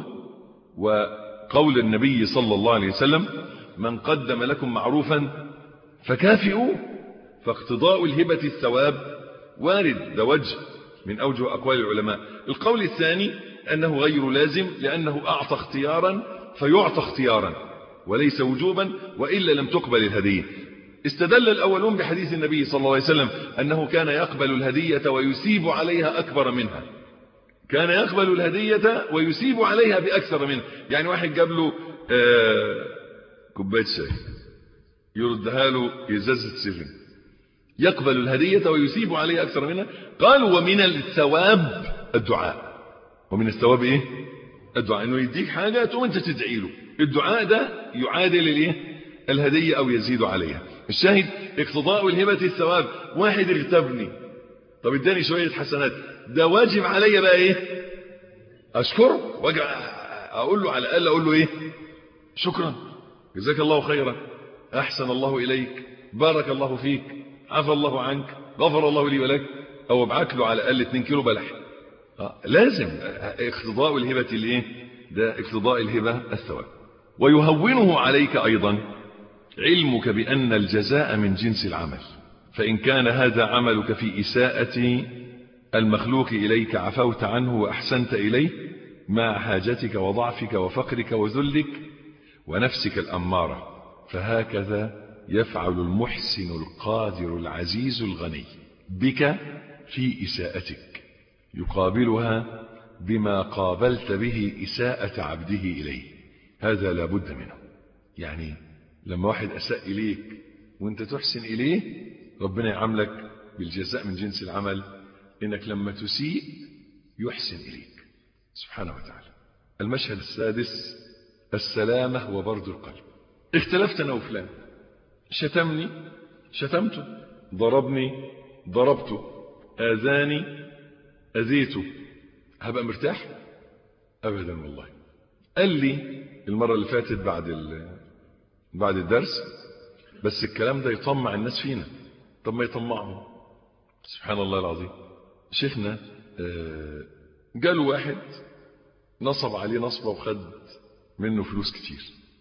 وقول النبي صلى الله عليه وسلم من قدم لكم معروفا فكافئوه فاقتضاء الهبة الثواب وارد ده وجه من أوجه أقوال العلماء القول الثاني أنه غير لازم لأنه أعطى اختيارا فيعطى اختيارا وليس وجوبا وإلا لم تقبل الهدية استدل الأولون بحديث النبي صلى الله عليه وسلم أنه كان يقبل الهدية ويسيب عليها أكبر منها كان يقبل الهدية ويسيب عليها بأكثر منها يعني واحد جاب له آه كوباية شاي يردها له إزازة سفن يقبل الهدية ويسيب عليها أكثر منها قالوا ومن الثواب الدعاء ومن الثواب إيه الدعاء إنه يديك حاجة تقوم أنت تدعي له الدعاء ده يعادل الإيه الهدية أو يزيد عليها الشاهد اقتضاء الهبة الثواب واحد اغتبني طب اداني شوية حسنات ده واجب عليا بقى ايه اشكره واجب اقول له على الاقل اقول له ايه شكرا جزاك الله خيرا احسن الله اليك بارك الله فيك عفى الله عنك غفر الله لي ولك او ابعت له على الاقل 2 كيلو بلح آه لازم اقتضاء الهبة الايه ده اقتضاء الهبة الثواب ويهونه عليك ايضا علمك بان الجزاء من جنس العمل فان كان هذا عملك في اساءة المخلوق إليك عفوت عنه وأحسنت إليه مع حاجتك وضعفك وفقرك وذلك ونفسك الأمارة فهكذا يفعل المحسن القادر العزيز الغني بك في إساءتك يقابلها بما قابلت به إساءة عبده إليه هذا لا بد منه يعني لما واحد أساء إليك وانت تحسن إليه ربنا يعاملك بالجزاء من جنس العمل انك لما تسيء يحسن اليك سبحانه وتعالى المشهد السادس السلامة وبرد القلب اختلفت انا وفلان شتمني شتمته ضربني ضربته اذاني اذيته هبقى مرتاح ابدا والله قال لي المرة اللي فاتت بعد بعد الدرس بس الكلام ده يطمع الناس فينا طب ما يطمعهم سبحان الله العظيم شيخنا جاله واحد نصب عليه نصبه وخد منه فلوس كتير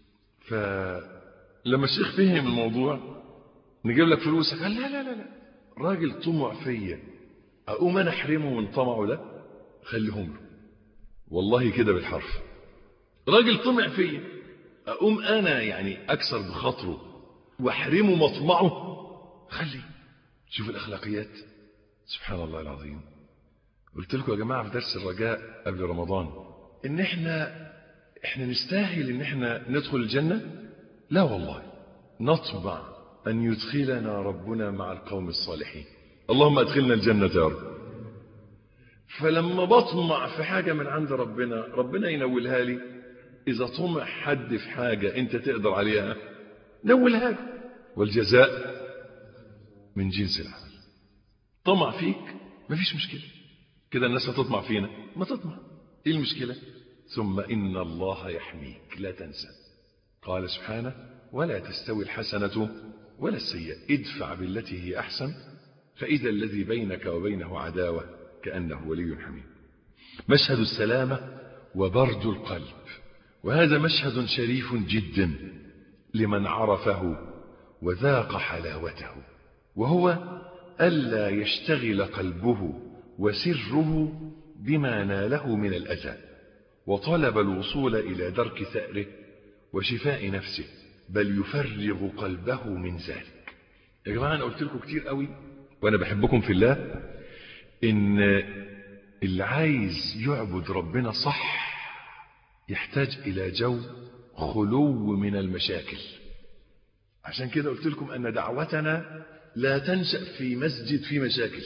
فلما الشيخ فهم الموضوع نجيب لك فلوسك قال لا لا لا لا راجل طمع فيا اقوم انا احرمه من طمعه ده خليهم له والله كده بالحرف راجل طمع فيا اقوم انا يعني اكسر بخاطره واحرمه مطمعه خليه شوف الاخلاقيات سبحان الله العظيم قلت لكم يا جماعة في درس الرجاء قبل رمضان ان احنا احنا نستاهل ان احنا ندخل الجنة لا والله نطمع ان يدخلنا ربنا مع القوم الصالحين اللهم ادخلنا الجنة يا رب فلما بطمع في حاجة من عند ربنا ربنا ينولها لي اذا طمع حد في حاجة انت تقدر عليها نولها لي والجزاء من جنس العمل طمع فيك مفيش مشكلة كده الناس هتطمع فينا ما تطمع ايه المشكلة ثم إن الله يحميك لا تنسى قال سبحانه ولا تستوي الحسنة ولا السيئة ادفع بالتي هي أحسن فإذا الذي بينك وبينه عداوة كأنه ولي حميم مشهد السلامة وبرد القلب وهذا مشهد شريف جدا لمن عرفه وذاق حلاوته وهو ألا يشتغل قلبه وسره بما ناله من الأذى وطلب الوصول إلى درك ثأره وشفاء نفسه بل يفرغ قلبه من ذلك يا جماعة أنا قلت لكم كتير قوي وأنا بحبكم في الله إن اللي عايز يعبد ربنا صح يحتاج إلى جو خلو من المشاكل عشان كده قلت لكم أن دعوتنا لا تنشأ في مسجد في مشاكل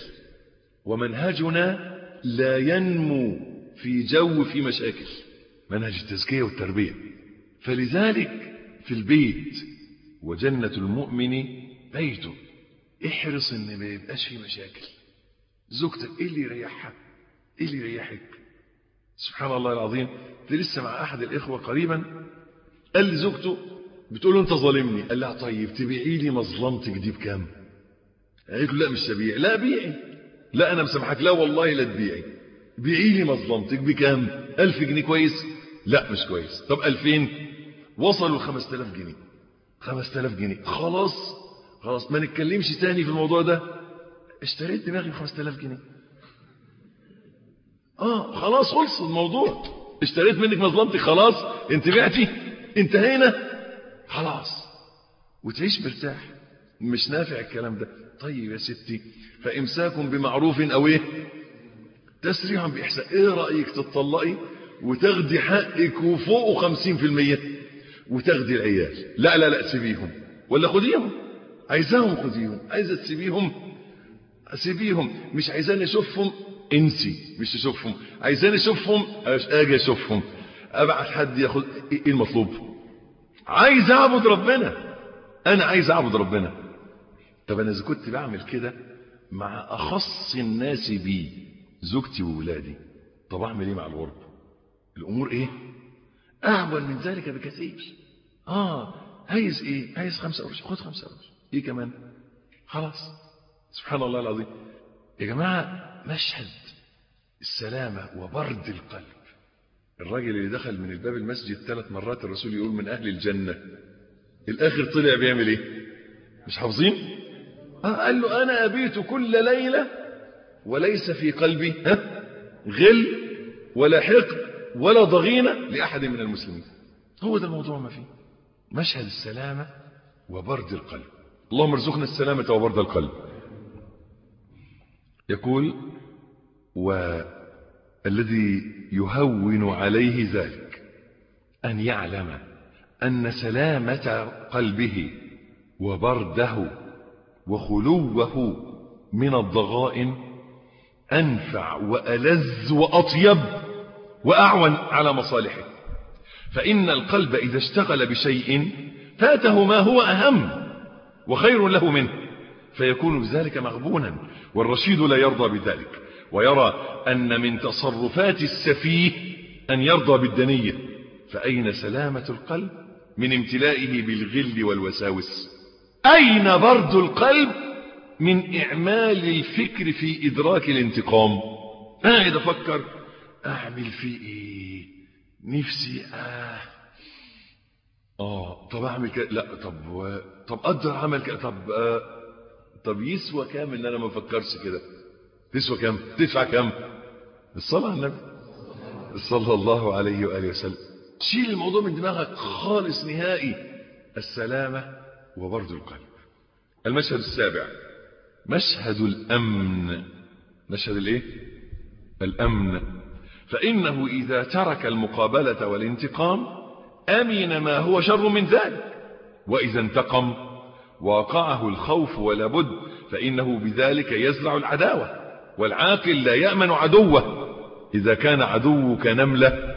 ومنهجنا لا ينمو في جو في مشاكل منهج التزكية والتربية فلذلك في البيت وجنة المؤمن بيته احرص ان ما يبقاش في مشاكل زوجتك ايه اللي يريحها ايه اللي يريحك سبحان الله العظيم كنت لسه مع احد الاخوه قريبا قال لي زوجته بتقول له انت ظالمني قال لها طيب تبيعي لي مظلمتك دي بكام قالت له لا مش هبيع لا بيعي لا انا مسامحك لا والله لا تبيعي بيعي لي مظلمتك بكام ألف جنيه كويس لا مش كويس طب ألفين وصلوا خمسة آلاف جنيه خمسة آلاف جنيه خلاص خلاص ما نتكلمش تاني في الموضوع ده اشتريت دماغي بخمسة آلاف جنيه اه خلاص خلص الموضوع اشتريت منك مظلمتي خلاص انت بعتي انتهينا خلاص وتعيش مرتاح مش نافع الكلام ده طيب يا ستي فامساك بمعروف او ايه تسريعا باحسان ايه رايك تطلقي وتاخدي حقك وفوقه خمسين في المية وتاخدي العيال لا لا لا سيبيهم ولا خديهم عايزاهم خديهم عايزه تسيبيهم سيبيهم مش عايزاني اشوفهم انسي مش تشوفهم عايزاني اشوفهم اجي اشوفهم ابعت حد ياخد ايه المطلوب عايز اعبد ربنا انا عايز اعبد ربنا طب انا اذا كنت بعمل كده مع اخص الناس بي زوجتي وولادي طب اعمل ايه مع الغرب الامور ايه اهون من ذلك بكثير اه عايز ايه عايز خمسة قرش خد خمسة قرش ايه كمان خلاص سبحان الله العظيم يا جماعة مشهد السلامة وبرد القلب الراجل اللي دخل من الباب المسجد ثلاث مرات الرسول يقول من أهل الجنة الآخر طلع بيعمل إيه مش حافظين آه قال له أنا أبيت كل ليلة وليس في قلبي ها غل ولا حقد ولا ضغينة لأحد من المسلمين هو ده الموضوع ما فيه مشهد السلامة وبرد القلب اللهم ارزقنا السلامة وبرد القلب يقول والذي يهون عليه ذلك أن يعلم أن سلامة قلبه وبرده وخلوه من الضغائن أنفع وألذ وأطيب وأعون على مصالحه فإن القلب إذا اشتغل بشيء فاته ما هو أهم وخير له منه فيكون بذلك مغبونا والرشيد لا يرضى بذلك ويرى أن من تصرفات السفيه أن يرضى بالدنية فأين سلامة القلب من امتلائه بالغل والوساوس أين برد القلب من إعمال الفكر في إدراك الانتقام قاعد أفكر أعمل في إيه نفسي آه آه طب أعمل كده لا طب و... طب أقدر أعمل كده طب آه طب يسوى كام إن أنا ما أفكرش كده تسوى كام تدفع كام الصلاة على النبي صلى الله عليه وآله وسلم شيل الموضوع من دماغك خالص نهائي السلامة وبرد القلب المشهد السابع مشهد الأمن مشهد الايه الأمن فإنه إذا ترك المقابلة والانتقام أمن ما هو شر من ذلك وإذا انتقم وقعه الخوف ولا بد فإنه بذلك يزرع العداوة والعاقل لا يأمن عدوه إذا كان عدوك نملة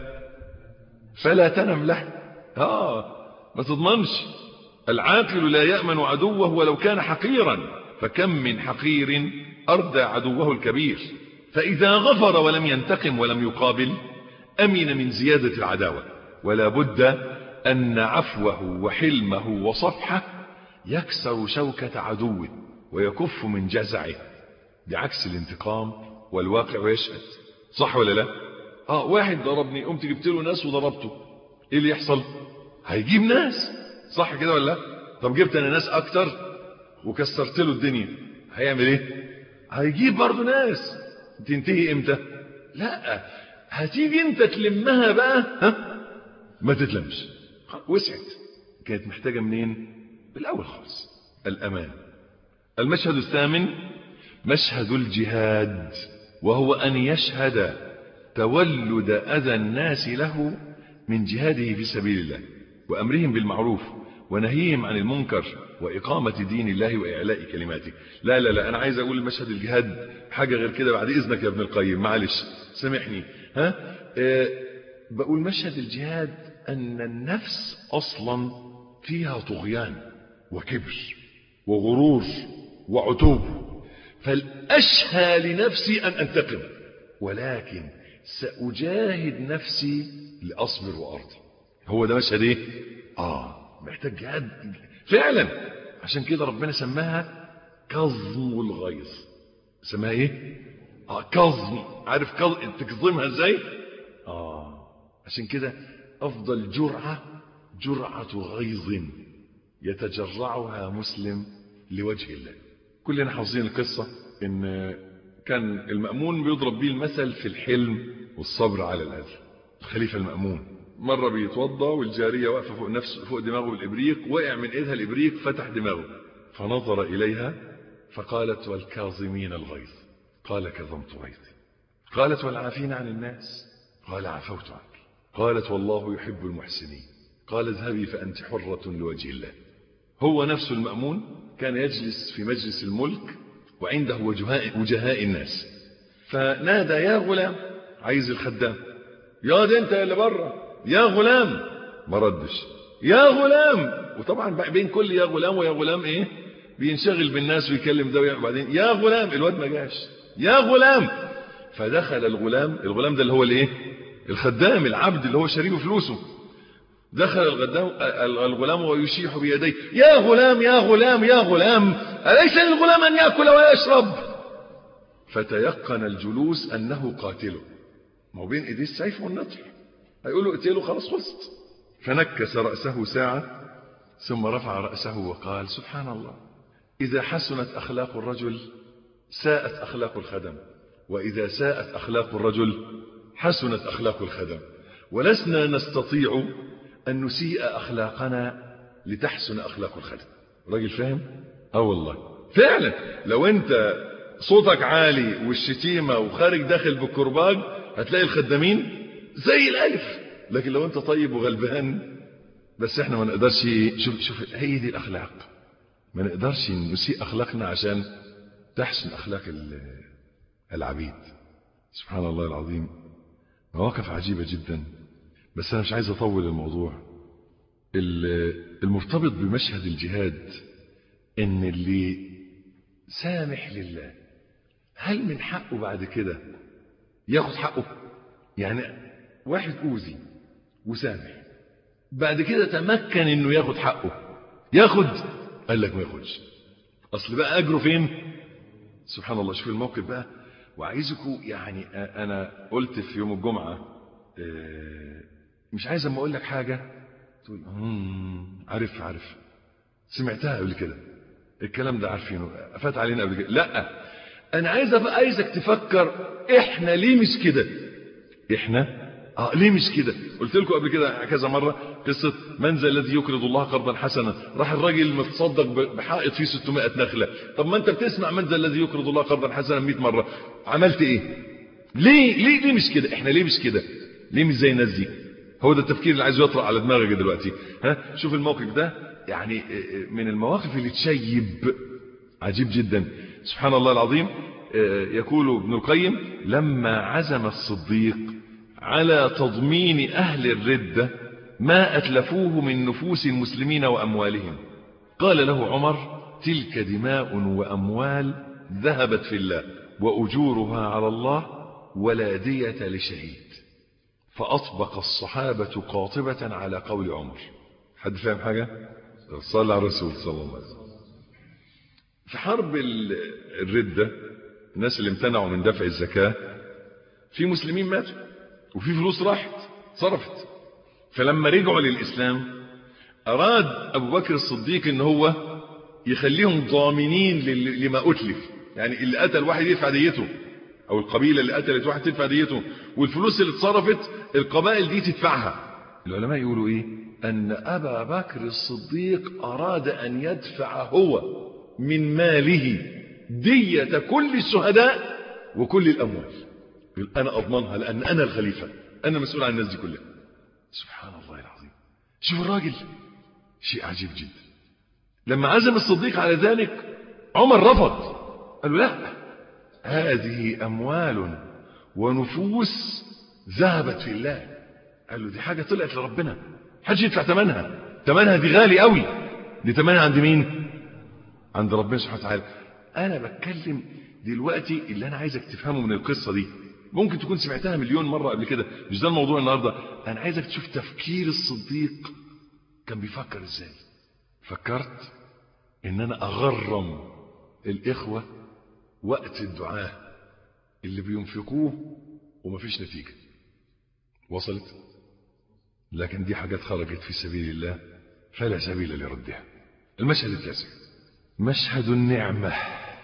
فلا تنم له آه ما تضمنش العاقل لا يأمن عدوه ولو كان حقيرا فكم من حقير أردى عدوه الكبير فإذا غفر ولم ينتقم ولم يقابل أمن من زيادة العداوة ولا بد أن عفوه وحلمه وصفحه يكسر شوكة عدوه ويكف من جزعه بعكس الانتقام والواقع يشهد صح ولا لا اه واحد ضربني قمت جبت له ناس وضربته ايه اللي يحصل هيجيب ناس صح كده ولا لا طب جبت انا ناس اكتر وكسرت له الدنيا هيعمل ايه هيجيب برضه ناس تنتهي امتى لا هتيجي انت تلمها بقى ها ما تتلمش وسعت كانت محتاجة منين بالاول خالص الامان المشهد الثامن مشهد الجهاد وهو ان يشهد تولد اذى الناس له من جهاده في سبيل الله وامرهم بالمعروف ونهيهم عن المنكر وإقامة دين الله وإعلاء كلماته لا لا لا أنا عايز أقول مشهد الجهاد حاجة غير كده بعد إذنك يا ابن القيم معلش سامحني ها أه بقول مشهد الجهاد أن النفس أصلا فيها طغيان وكبر وغرور وعتوب فالأشهى لنفسي أن أنتقم ولكن سأجاهد نفسي لأصبر وأرضى هو ده مشهد إيه آه محتاج جهاد فعلا عشان كده ربنا سماها كظم الغيظ سماها ايه اه كظم عارف كظم تكظمها ازاي اه عشان كده افضل جرعة جرعة غيظ يتجرعها مسلم لوجه الله كلنا حافظين القصة ان كان المأمون بيضرب بيه المثل في الحلم والصبر على الأذى الخليفة المأمون مرة بيتوضى والجارية واقفة فوق نفسه فوق دماغه بالإبريق وقع من إيدها الإبريق فتح دماغه فنظر إليها فقالت والكاظمين الغيظ قال كظمت غيظي قالت والعافين عن الناس قال عفوت عنك قالت والله يحب المحسنين قال اذهبي فأنت حرة لوجه الله هو نفسه المأمون كان يجلس في مجلس الملك وعنده وجهاء, وجهاء الناس فنادى يا غلام عايز الخدام يا ده انت اللي بره يا غلام ما ردش يا غلام وطبعا بين كل يا غلام ويا غلام ايه بينشغل بالناس ويكلم ده وبعدين يا غلام الواد ما جاش يا غلام فدخل الغلام الغلام ده اللي هو الايه الخدام العبد اللي هو شريك فلوسه دخل الغدام الغلام ويشيح بيديه يا غلام يا غلام يا غلام أليس للغلام أن يأكل ويشرب فتيقن الجلوس أنه قاتله ما هو بين ايديه السيف والنطر هيقول له اقتله خلاص خلصت فنكس رأسه ساعة ثم رفع رأسه وقال سبحان الله إذا حسنت أخلاق الرجل ساءت أخلاق الخدم وإذا ساءت أخلاق الرجل حسنت أخلاق الخدم ولسنا نستطيع أن نسيء أخلاقنا لتحسن أخلاق الخدم راجل فاهم؟ اه والله فعلا لو انت صوتك عالي والشتيمة وخارج داخل بالكرباج هتلاقي الخدامين زي الألف لكن لو انت طيب وغلبان بس احنا ما نقدرش شوف شوف هي دي الأخلاق ما نقدرش نسيء أخلاقنا عشان تحسن أخلاق العبيد سبحان الله العظيم مواقف عجيبة جدا بس أنا مش عايز أطول الموضوع المرتبط بمشهد الجهاد إن اللي سامح لله هل من حقه بعد كده ياخد حقه يعني واحد أوذي وسامح بعد كده تمكن إنه ياخد حقه ياخد قال لك ما ياخدش أصل بقى أجره فين سبحان الله شوف الموقف بقى وعايزكم يعني أنا قلت في يوم الجمعة مش عايز اما اقول لك حاجة تقول عارف عارف سمعتها قبل كده الكلام ده عارفينه فات علينا قبل كده لا انا عايز عايزك تفكر احنا ليه مش كده احنا اه ليه مش كده قلت لكم قبل كده كذا مرة قصة من ذا الذي يقرض الله قرضا حسنا راح الراجل متصدق بحائط فيه 600 نخلة طب ما انت بتسمع من ذا الذي يقرض الله قرضا حسنا 100 مرة عملت ايه ليه ليه ليه مش كده احنا ليه مش كده ليه مش زي الناس دي هو ده التفكير اللي عايز يطرق على دماغك دلوقتي ها شوف الموقف ده يعني من المواقف اللي تشيب عجيب جدا سبحان الله العظيم يقول ابن القيم لما عزم الصديق على تضمين أهل الردة ما أتلفوه من نفوس المسلمين وأموالهم قال له عمر تلك دماء وأموال ذهبت في الله وأجورها على الله ولا دية لشهيد فأطبق الصحابة قاطبة على قول عمر حد فاهم حاجة صلى على الرسول صلى الله عليه وسلم في حرب الردة الناس اللي امتنعوا من دفع الزكاة في مسلمين ماتوا وفي فلوس راحت صرفت فلما رجعوا للإسلام أراد أبو بكر الصديق ان هو يخليهم ضامنين لما أتلف يعني اللي قتل واحد يدفع ديته او القبيلة اللي قتلت واحد تدفع ديته والفلوس اللي اتصرفت القبائل دي تدفعها العلماء يقولوا ايه ان ابا بكر الصديق اراد ان يدفع هو من ماله دية كل الشهداء وكل الاموال يقول انا اضمنها لان انا الخليفة انا مسؤول عن الناس دي كلها سبحان الله العظيم شوف الراجل شيء عجيب جدا لما عزم الصديق على ذلك عمر رفض قال له لا هذه أموال ونفوس ذهبت في الله قال له دي حاجة طلعت لربنا حد يدفع ثمنها ثمنها دي غالي قوي دي ثمنها عند مين عند ربنا سبحانه وتعالى أنا بتكلم دلوقتي اللي أنا عايزك تفهمه من القصة دي ممكن تكون سمعتها مليون مرة قبل كده مش ده الموضوع النهاردة أنا عايزك تشوف تفكير الصديق كان بيفكر إزاي فكرت إن أنا أغرم الإخوة وقت الدعاء اللي بينفقوه ومفيش نتيجة وصلت لكن دي حاجات خرجت في سبيل الله فلا سبيل لردها المشهد التاسع مشهد النعمة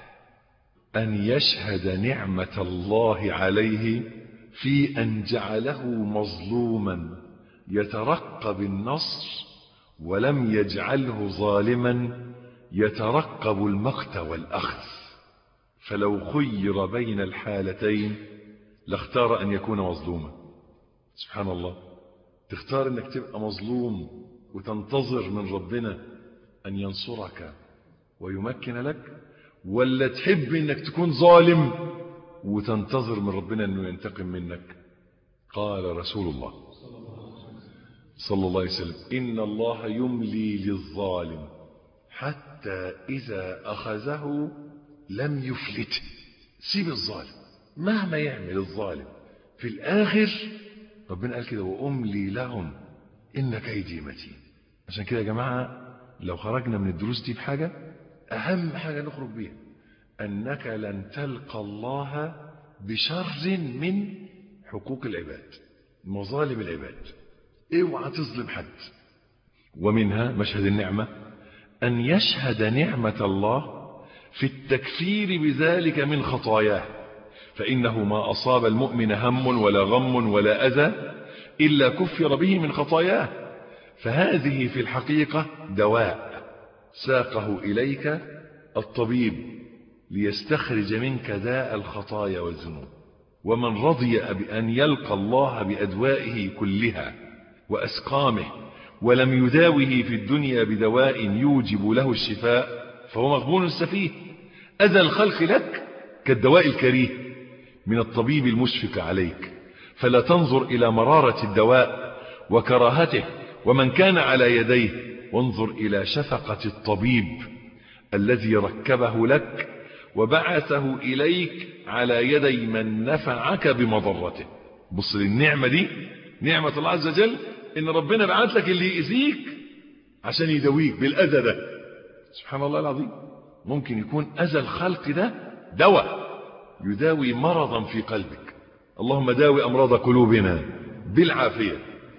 أن يشهد نعمة الله عليه في أن جعله مظلوما يترقب النصر ولم يجعله ظالما يترقب المقت والأخذ فلو خير بين الحالتين لاختار أن يكون مظلوما سبحان الله تختار أنك تبقى مظلوم وتنتظر من ربنا أن ينصرك ويمكن لك ولا تحب أنك تكون ظالم وتنتظر من ربنا أنه ينتقم منك قال رسول الله صلى الله عليه وسلم إن الله يملي للظالم حتى إذا أخذه لم يفلته سيب الظالم مهما يعمل الظالم في الآخر ربنا قال كده وأملي لهم إن كيدي متين عشان كده يا جماعة لو خرجنا من الدروس دي بحاجة أهم حاجة نخرج بيها أنك لن تلقى الله بشر من حقوق العباد مظالم العباد اوعى تظلم حد ومنها مشهد النعمة أن يشهد نعمة الله في التكفير بذلك من خطاياه فإنه ما أصاب المؤمن هم ولا غم ولا أذى إلا كفر به من خطاياه فهذه في الحقيقة دواء ساقه إليك الطبيب ليستخرج منك داء الخطايا والذنوب ومن رضي بأن يلقى الله بأدوائه كلها وأسقامه ولم يداوه في الدنيا بدواء يوجب له الشفاء فهو مغبون السفيه أذى الخلق لك كالدواء الكريه من الطبيب المشفق عليك فلا تنظر إلى مرارة الدواء وكراهته ومن كان على يديه وانظر إلى شفقة الطبيب الذي ركبه لك وبعثه إليك على يدي من نفعك بمضرته بص للنعمة دي نعمة الله عز وجل إن ربنا بعث لك اللي يأذيك عشان يدويك بالأذى ده سبحان الله العظيم ممكن يكون أذى الخلق ده دواء يداوي مرضا في قلبك اللهم داوي أمراض قلوبنا بالعافية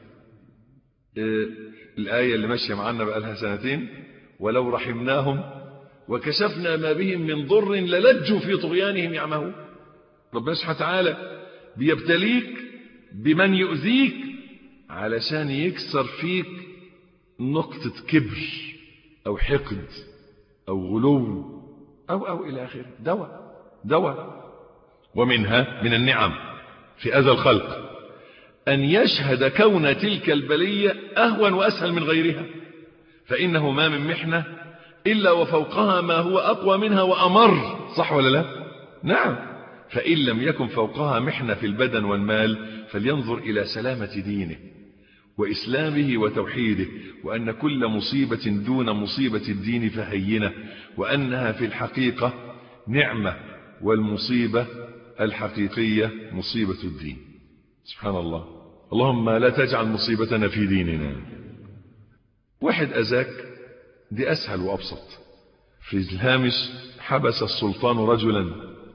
إيه الآية اللي ماشية معنا بقالها سنتين ولو رحمناهم وكشفنا ما بهم من ضر للجوا في طغيانهم يعمهون ربنا سبحانه وتعالى بيبتليك بمن يؤذيك علشان يكسر فيك نقطة كبر أو حقد أو غلو أو أو إلى آخره دواء دواء ومنها من النعم في أذى الخلق أن يشهد كون تلك البلية أهون وأسهل من غيرها فإنه ما من محنة إلا وفوقها ما هو أقوى منها وأمر صح ولا لا نعم فإن لم يكن فوقها محنة في البدن والمال فلينظر إلى سلامة دينه وإسلامه وتوحيده وأن كل مصيبة دون مصيبة الدين فهينة وأنها في الحقيقة نعمة والمصيبة الحقيقية مصيبة الدين سبحان الله اللهم لا تجعل مصيبتنا في ديننا واحد أذاك دي أسهل وأبسط في الهامش حبس السلطان رجلا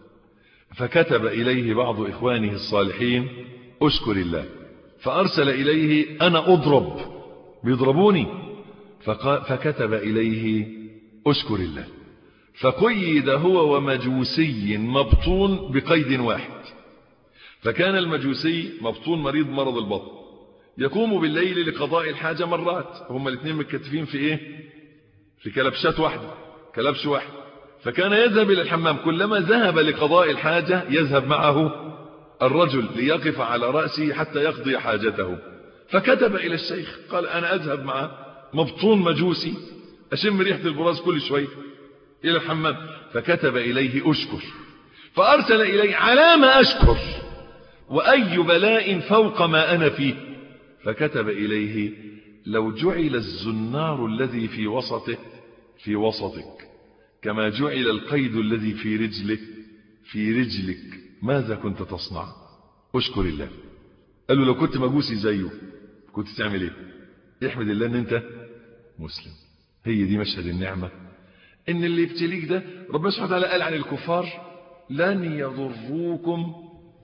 فكتب إليه بعض إخوانه الصالحين أشكر الله فأرسل إليه أنا أضرب بيضربوني فكتب إليه أشكر الله فقيد هو ومجوسي مبطون بقيد واحد فكان المجوسي مبطون مريض مرض البطن يقوم بالليل لقضاء الحاجة مرات هما الاثنين متكتفين في ايه في كلبشات واحدة كلبش واحد فكان يذهب إلى الحمام كلما ذهب لقضاء الحاجة يذهب معه الرجل ليقف على رأسه حتى يقضي حاجته فكتب إلى الشيخ قال أنا أذهب معه مبطون مجوسي أشم ريحة البراز كل شوي إلى الحمام فكتب إليه أشكر فأرسل إليه على ما أشكر وأي بلاء فوق ما أنا فيه فكتب إليه لو جعل الزنار الذي في وسطه في وسطك كما جعل القيد الذي في رجلك في رجلك ماذا كنت تصنع اشكر الله قال له لو كنت مجوسي زيه كنت تعمل ايه احمد الله ان انت مسلم هي دي مشهد النعمة ان اللي يبتليك ده ربنا سبحانه وتعالى قال عن الكفار لن يضروكم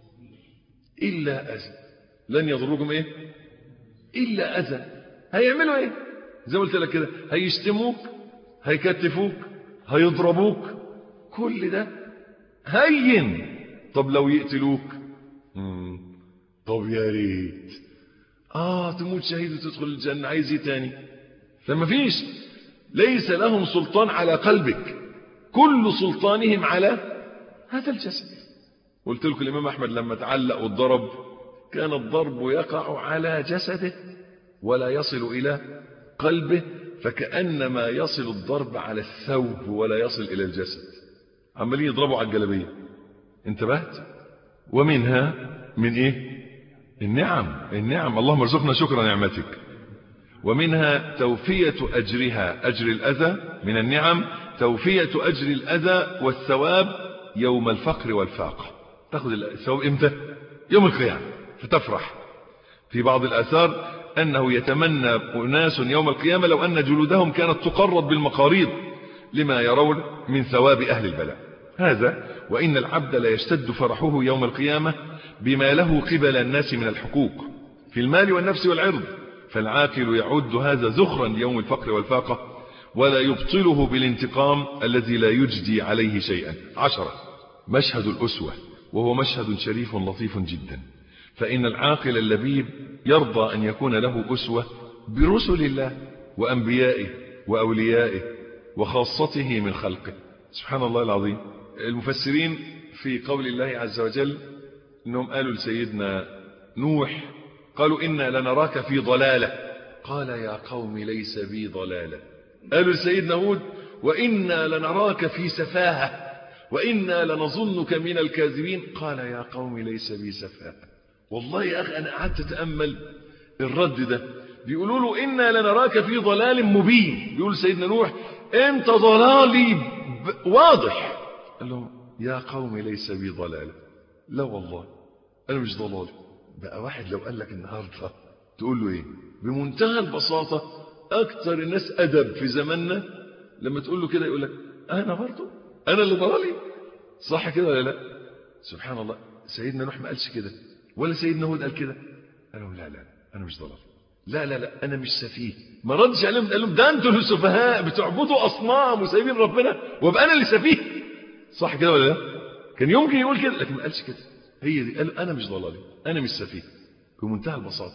الا اذى لن يضروكم ايه الا اذى هيعملوا ايه زي ما قلت لك كده هيشتموك هيكتفوك هيضربوك كل ده هين طب لو يقتلوك مم. طب يا ريت اه تموت شهيد وتدخل الجنة عايز ايه تاني فما فيش ليس لهم سلطان على قلبك كل سلطانهم على هذا الجسد قلت لكم الإمام أحمد لما تعلق والضرب كان الضرب يقع على جسده ولا يصل إلى قلبه فكأنما يصل الضرب على الثوب ولا يصل إلى الجسد عمالين يضربوا على الجلبية انتبهت ومنها من ايه النعم النعم اللهم ارزقنا شكر نعمتك ومنها توفية أجرها أجر الأذى من النعم توفية أجر الأذى والثواب يوم الفقر والفاقة تاخذ الثواب امتى يوم القيامة فتفرح في بعض الآثار أنه يتمنى أناس يوم القيامة لو أن جلودهم كانت تقرض بالمقاريض لما يرون من ثواب أهل البلاء هذا وإن العبد لا يشتد فرحه يوم القيامة بما له قبل الناس من الحقوق في المال والنفس والعرض فالعاقل يعد هذا زخرا ليوم الفقر والفاقة ولا يبطله بالانتقام الذي لا يجدي عليه شيئا عشرة مشهد الأسوة وهو مشهد شريف لطيف جدا فإن العاقل اللبيب يرضى أن يكون له أسوة برسل الله وأنبيائه وأوليائه وخاصته من خلقه سبحان الله العظيم المفسرين في قول الله عز وجل انهم قالوا لسيدنا نوح قالوا إنا لنراك في ضلالة قال يا قوم ليس بي ضلالة قالوا لسيدنا هود وإنا لنراك في سفاهة وإنا لنظنك من الكاذبين قال يا قوم ليس بي سفاهة والله يا أخي أنا قعدت أتأمل الرد ده بيقولوا له إنا لنراك في ضلال مبين بيقول سيدنا نوح أنت ضلالي واضح قال لهم يا قوم ليس بي ضلالة لا والله أنا مش ضلالي بقى واحد لو قال لك النهاردة تقول له إيه بمنتهى البساطة أكثر الناس أدب في زماننا لما تقول له كده يقول لك أنا برضه أنا اللي ضلالي صح كده ولا لا سبحان الله سيدنا نوح ما قالش كده ولا سيدنا هود قال كده قال لهم لا لا أنا مش ضلالي لا لا لا أنا مش سفيه ما ردش عليهم قال لهم ده أنتوا اللي سفهاء بتعبدوا أصنام وسايبين ربنا وابقى أنا اللي سفيه صح كده ولا لا كان يمكن يقول كده لكن ما قالش كده هي دي قال أنا مش ضلالي أنا مش سفيه بمنتهى البساطة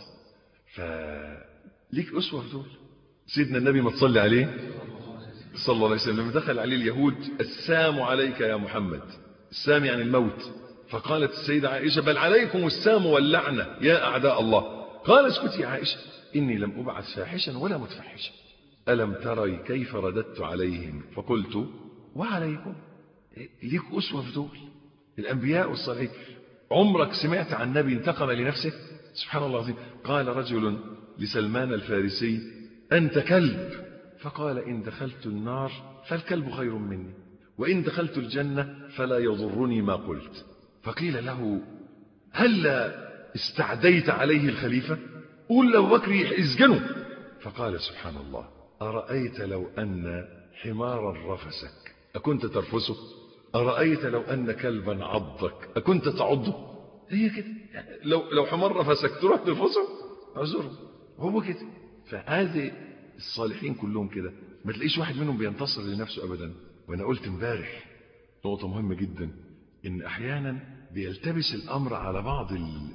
فليك أسوة في دول سيدنا النبي ما تصلي عليه صلى الله عليه وسلم لما دخل عليه اليهود السام عليك يا محمد السام يعني الموت فقالت السيدة عائشة بل عليكم السام واللعنة يا أعداء الله قال اسكتي يا عائشة إني لم أبعث فاحشا ولا متفحشا ألم تري كيف رددت عليهم فقلت وعليكم ليك أسوة في دول الأنبياء والصالحين عمرك سمعت عن نبي انتقم لنفسه سبحان الله العظيم قال رجل لسلمان الفارسي أنت كلب فقال إن دخلت النار فالكلب خير مني وإن دخلت الجنة فلا يضرني ما قلت فقيل له هلا استعديت عليه الخليفة قول لو بكر يسجنه فقال سبحان الله أرأيت لو أن حمارا رفسك أكنت ترفسه أرأيت لو أن كلبا عضك أكنت تعضه هي كده لو لو حمار رفسك تروح ترفسه اعذره هو كده فهذه الصالحين كلهم كده ما تلاقيش واحد منهم بينتصر لنفسه أبدا وأنا قلت امبارح نقطة مهمة جدا إن أحيانا بيلتبس الأمر على بعض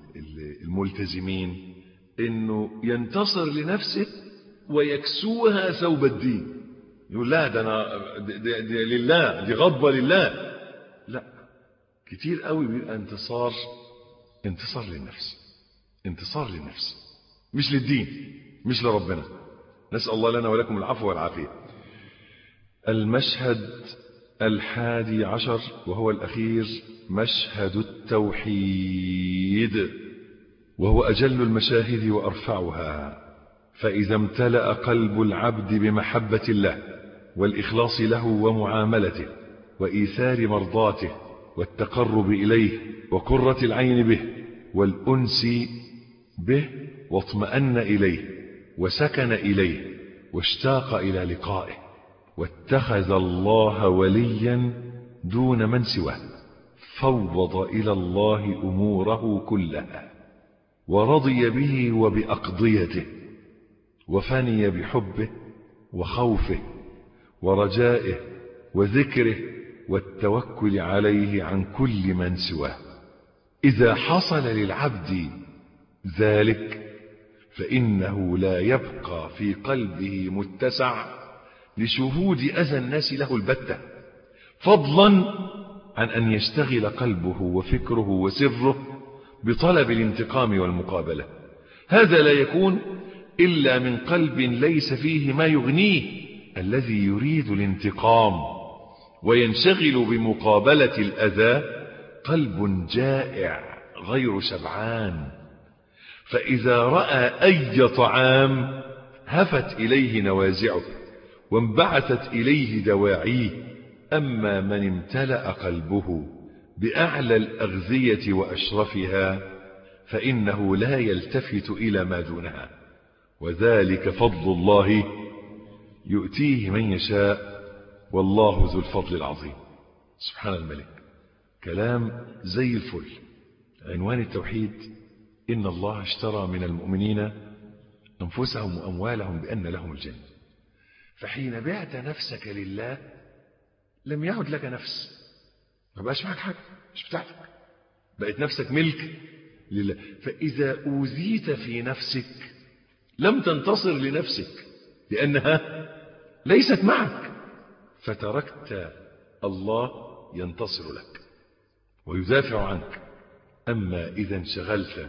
الملتزمين إنه ينتصر لنفسه ويكسوها ثوب الدين يقول لا ده أنا دي, دي, دي لله دي غضبة لله لا كتير قوي بيبقى انتصار انتصار للنفس انتصار للنفس مش للدين مش لربنا نسأل الله لنا ولكم العفو والعافية المشهد الحادي عشر وهو الأخير مشهد التوحيد وهو أجل المشاهد وأرفعها فإذا امتلأ قلب العبد بمحبة الله والإخلاص له ومعاملته وإيثار مرضاته والتقرب إليه وقرة العين به والأنس به واطمأن إليه وسكن إليه واشتاق إلى لقائه واتخذ الله وليا دون من سواه فوض إلى الله أموره كلها ورضي به وبأقضيته وفني بحبه وخوفه ورجائه وذكره والتوكل عليه عن كل من سواه إذا حصل للعبد ذلك فإنه لا يبقى في قلبه متسع لشهود أذى الناس له البتة فضلا عن أن يشتغل قلبه وفكره وسره بطلب الانتقام والمقابلة هذا لا يكون إلا من قلب ليس فيه ما يغنيه الذي يريد الانتقام وينشغل بمقابلة الأذى قلب جائع غير شبعان فإذا رأى أي طعام هفت إليه نوازعه وانبعثت إليه دواعيه أما من امتلأ قلبه بأعلى الأغذية وأشرفها فإنه لا يلتفت إلى ما دونها وذلك فضل الله يؤتيه من يشاء والله ذو الفضل العظيم سبحان الملك كلام زي الفل عنوان التوحيد إن الله اشترى من المؤمنين أنفسهم وأموالهم بأن لهم الجنة فحين بعت نفسك لله لم يعد لك نفس ما بقاش معك حاجة مش بتاعتك بقت نفسك ملك لله فإذا أوذيت في نفسك لم تنتصر لنفسك لأنها ليست معك فتركت الله ينتصر لك ويدافع عنك أما إذا انشغلت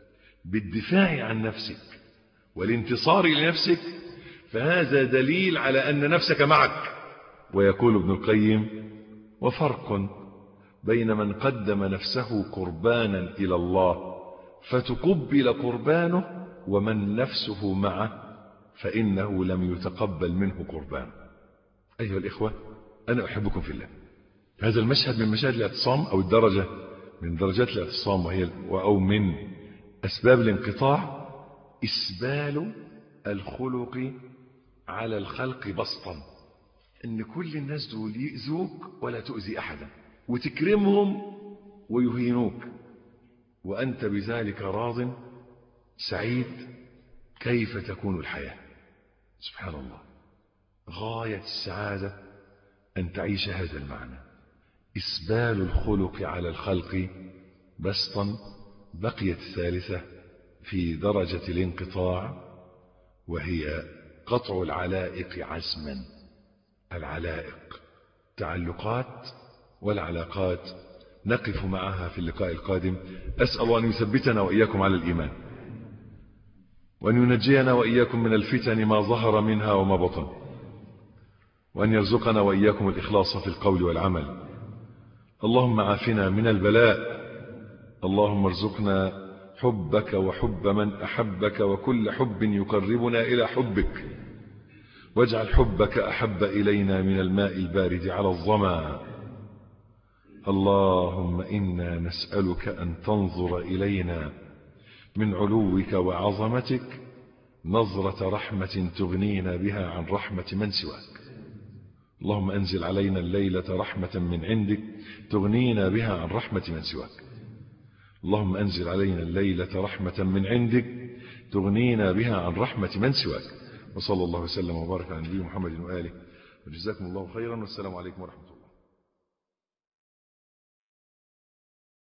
بالدفاع عن نفسك والانتصار لنفسك فهذا دليل على أن نفسك معك ويقول ابن القيم وفرق بين من قدم نفسه قربانا إلى الله فتقبل قربانه ومن نفسه معه فإنه لم يتقبل منه قربان أيها الإخوة أنا أحبكم في الله هذا المشهد من مشاهد الاعتصام أو الدرجة من درجات الاعتصام وهي أو من أسباب الانقطاع إسبال الخلق على الخلق بسطا ان كل الناس دول يؤذوك ولا تؤذي احدا وتكرمهم ويهينوك وانت بذلك راض سعيد كيف تكون الحياه سبحان الله غايه السعاده ان تعيش هذا المعنى اسبال الخلق على الخلق بسطا بقيت الثالثه في درجه الانقطاع وهي قطع العلائق عزما العلائق تعلقات والعلاقات نقف معها في اللقاء القادم أسأل أن يثبتنا وإياكم على الإيمان وأن ينجينا وإياكم من الفتن ما ظهر منها وما بطن وأن يرزقنا وإياكم الإخلاص في القول والعمل اللهم عافنا من البلاء اللهم ارزقنا حبك وحب من أحبك وكل حب يقربنا إلى حبك واجعل حبك أحب إلينا من الماء البارد على الظما اللهم إنا نسألك أن تنظر إلينا من علوك وعظمتك نظرة رحمة تغنينا بها عن رحمة من سواك اللهم أنزل علينا الليلة رحمة من عندك تغنينا بها عن رحمة من سواك اللهم أنزل علينا الليلة رحمة من عندك تغنينا بها عن رحمة من سواك وصلى الله وسلم وبارك على نبينا محمد وآله وجزاكم الله خيرا والسلام عليكم ورحمة الله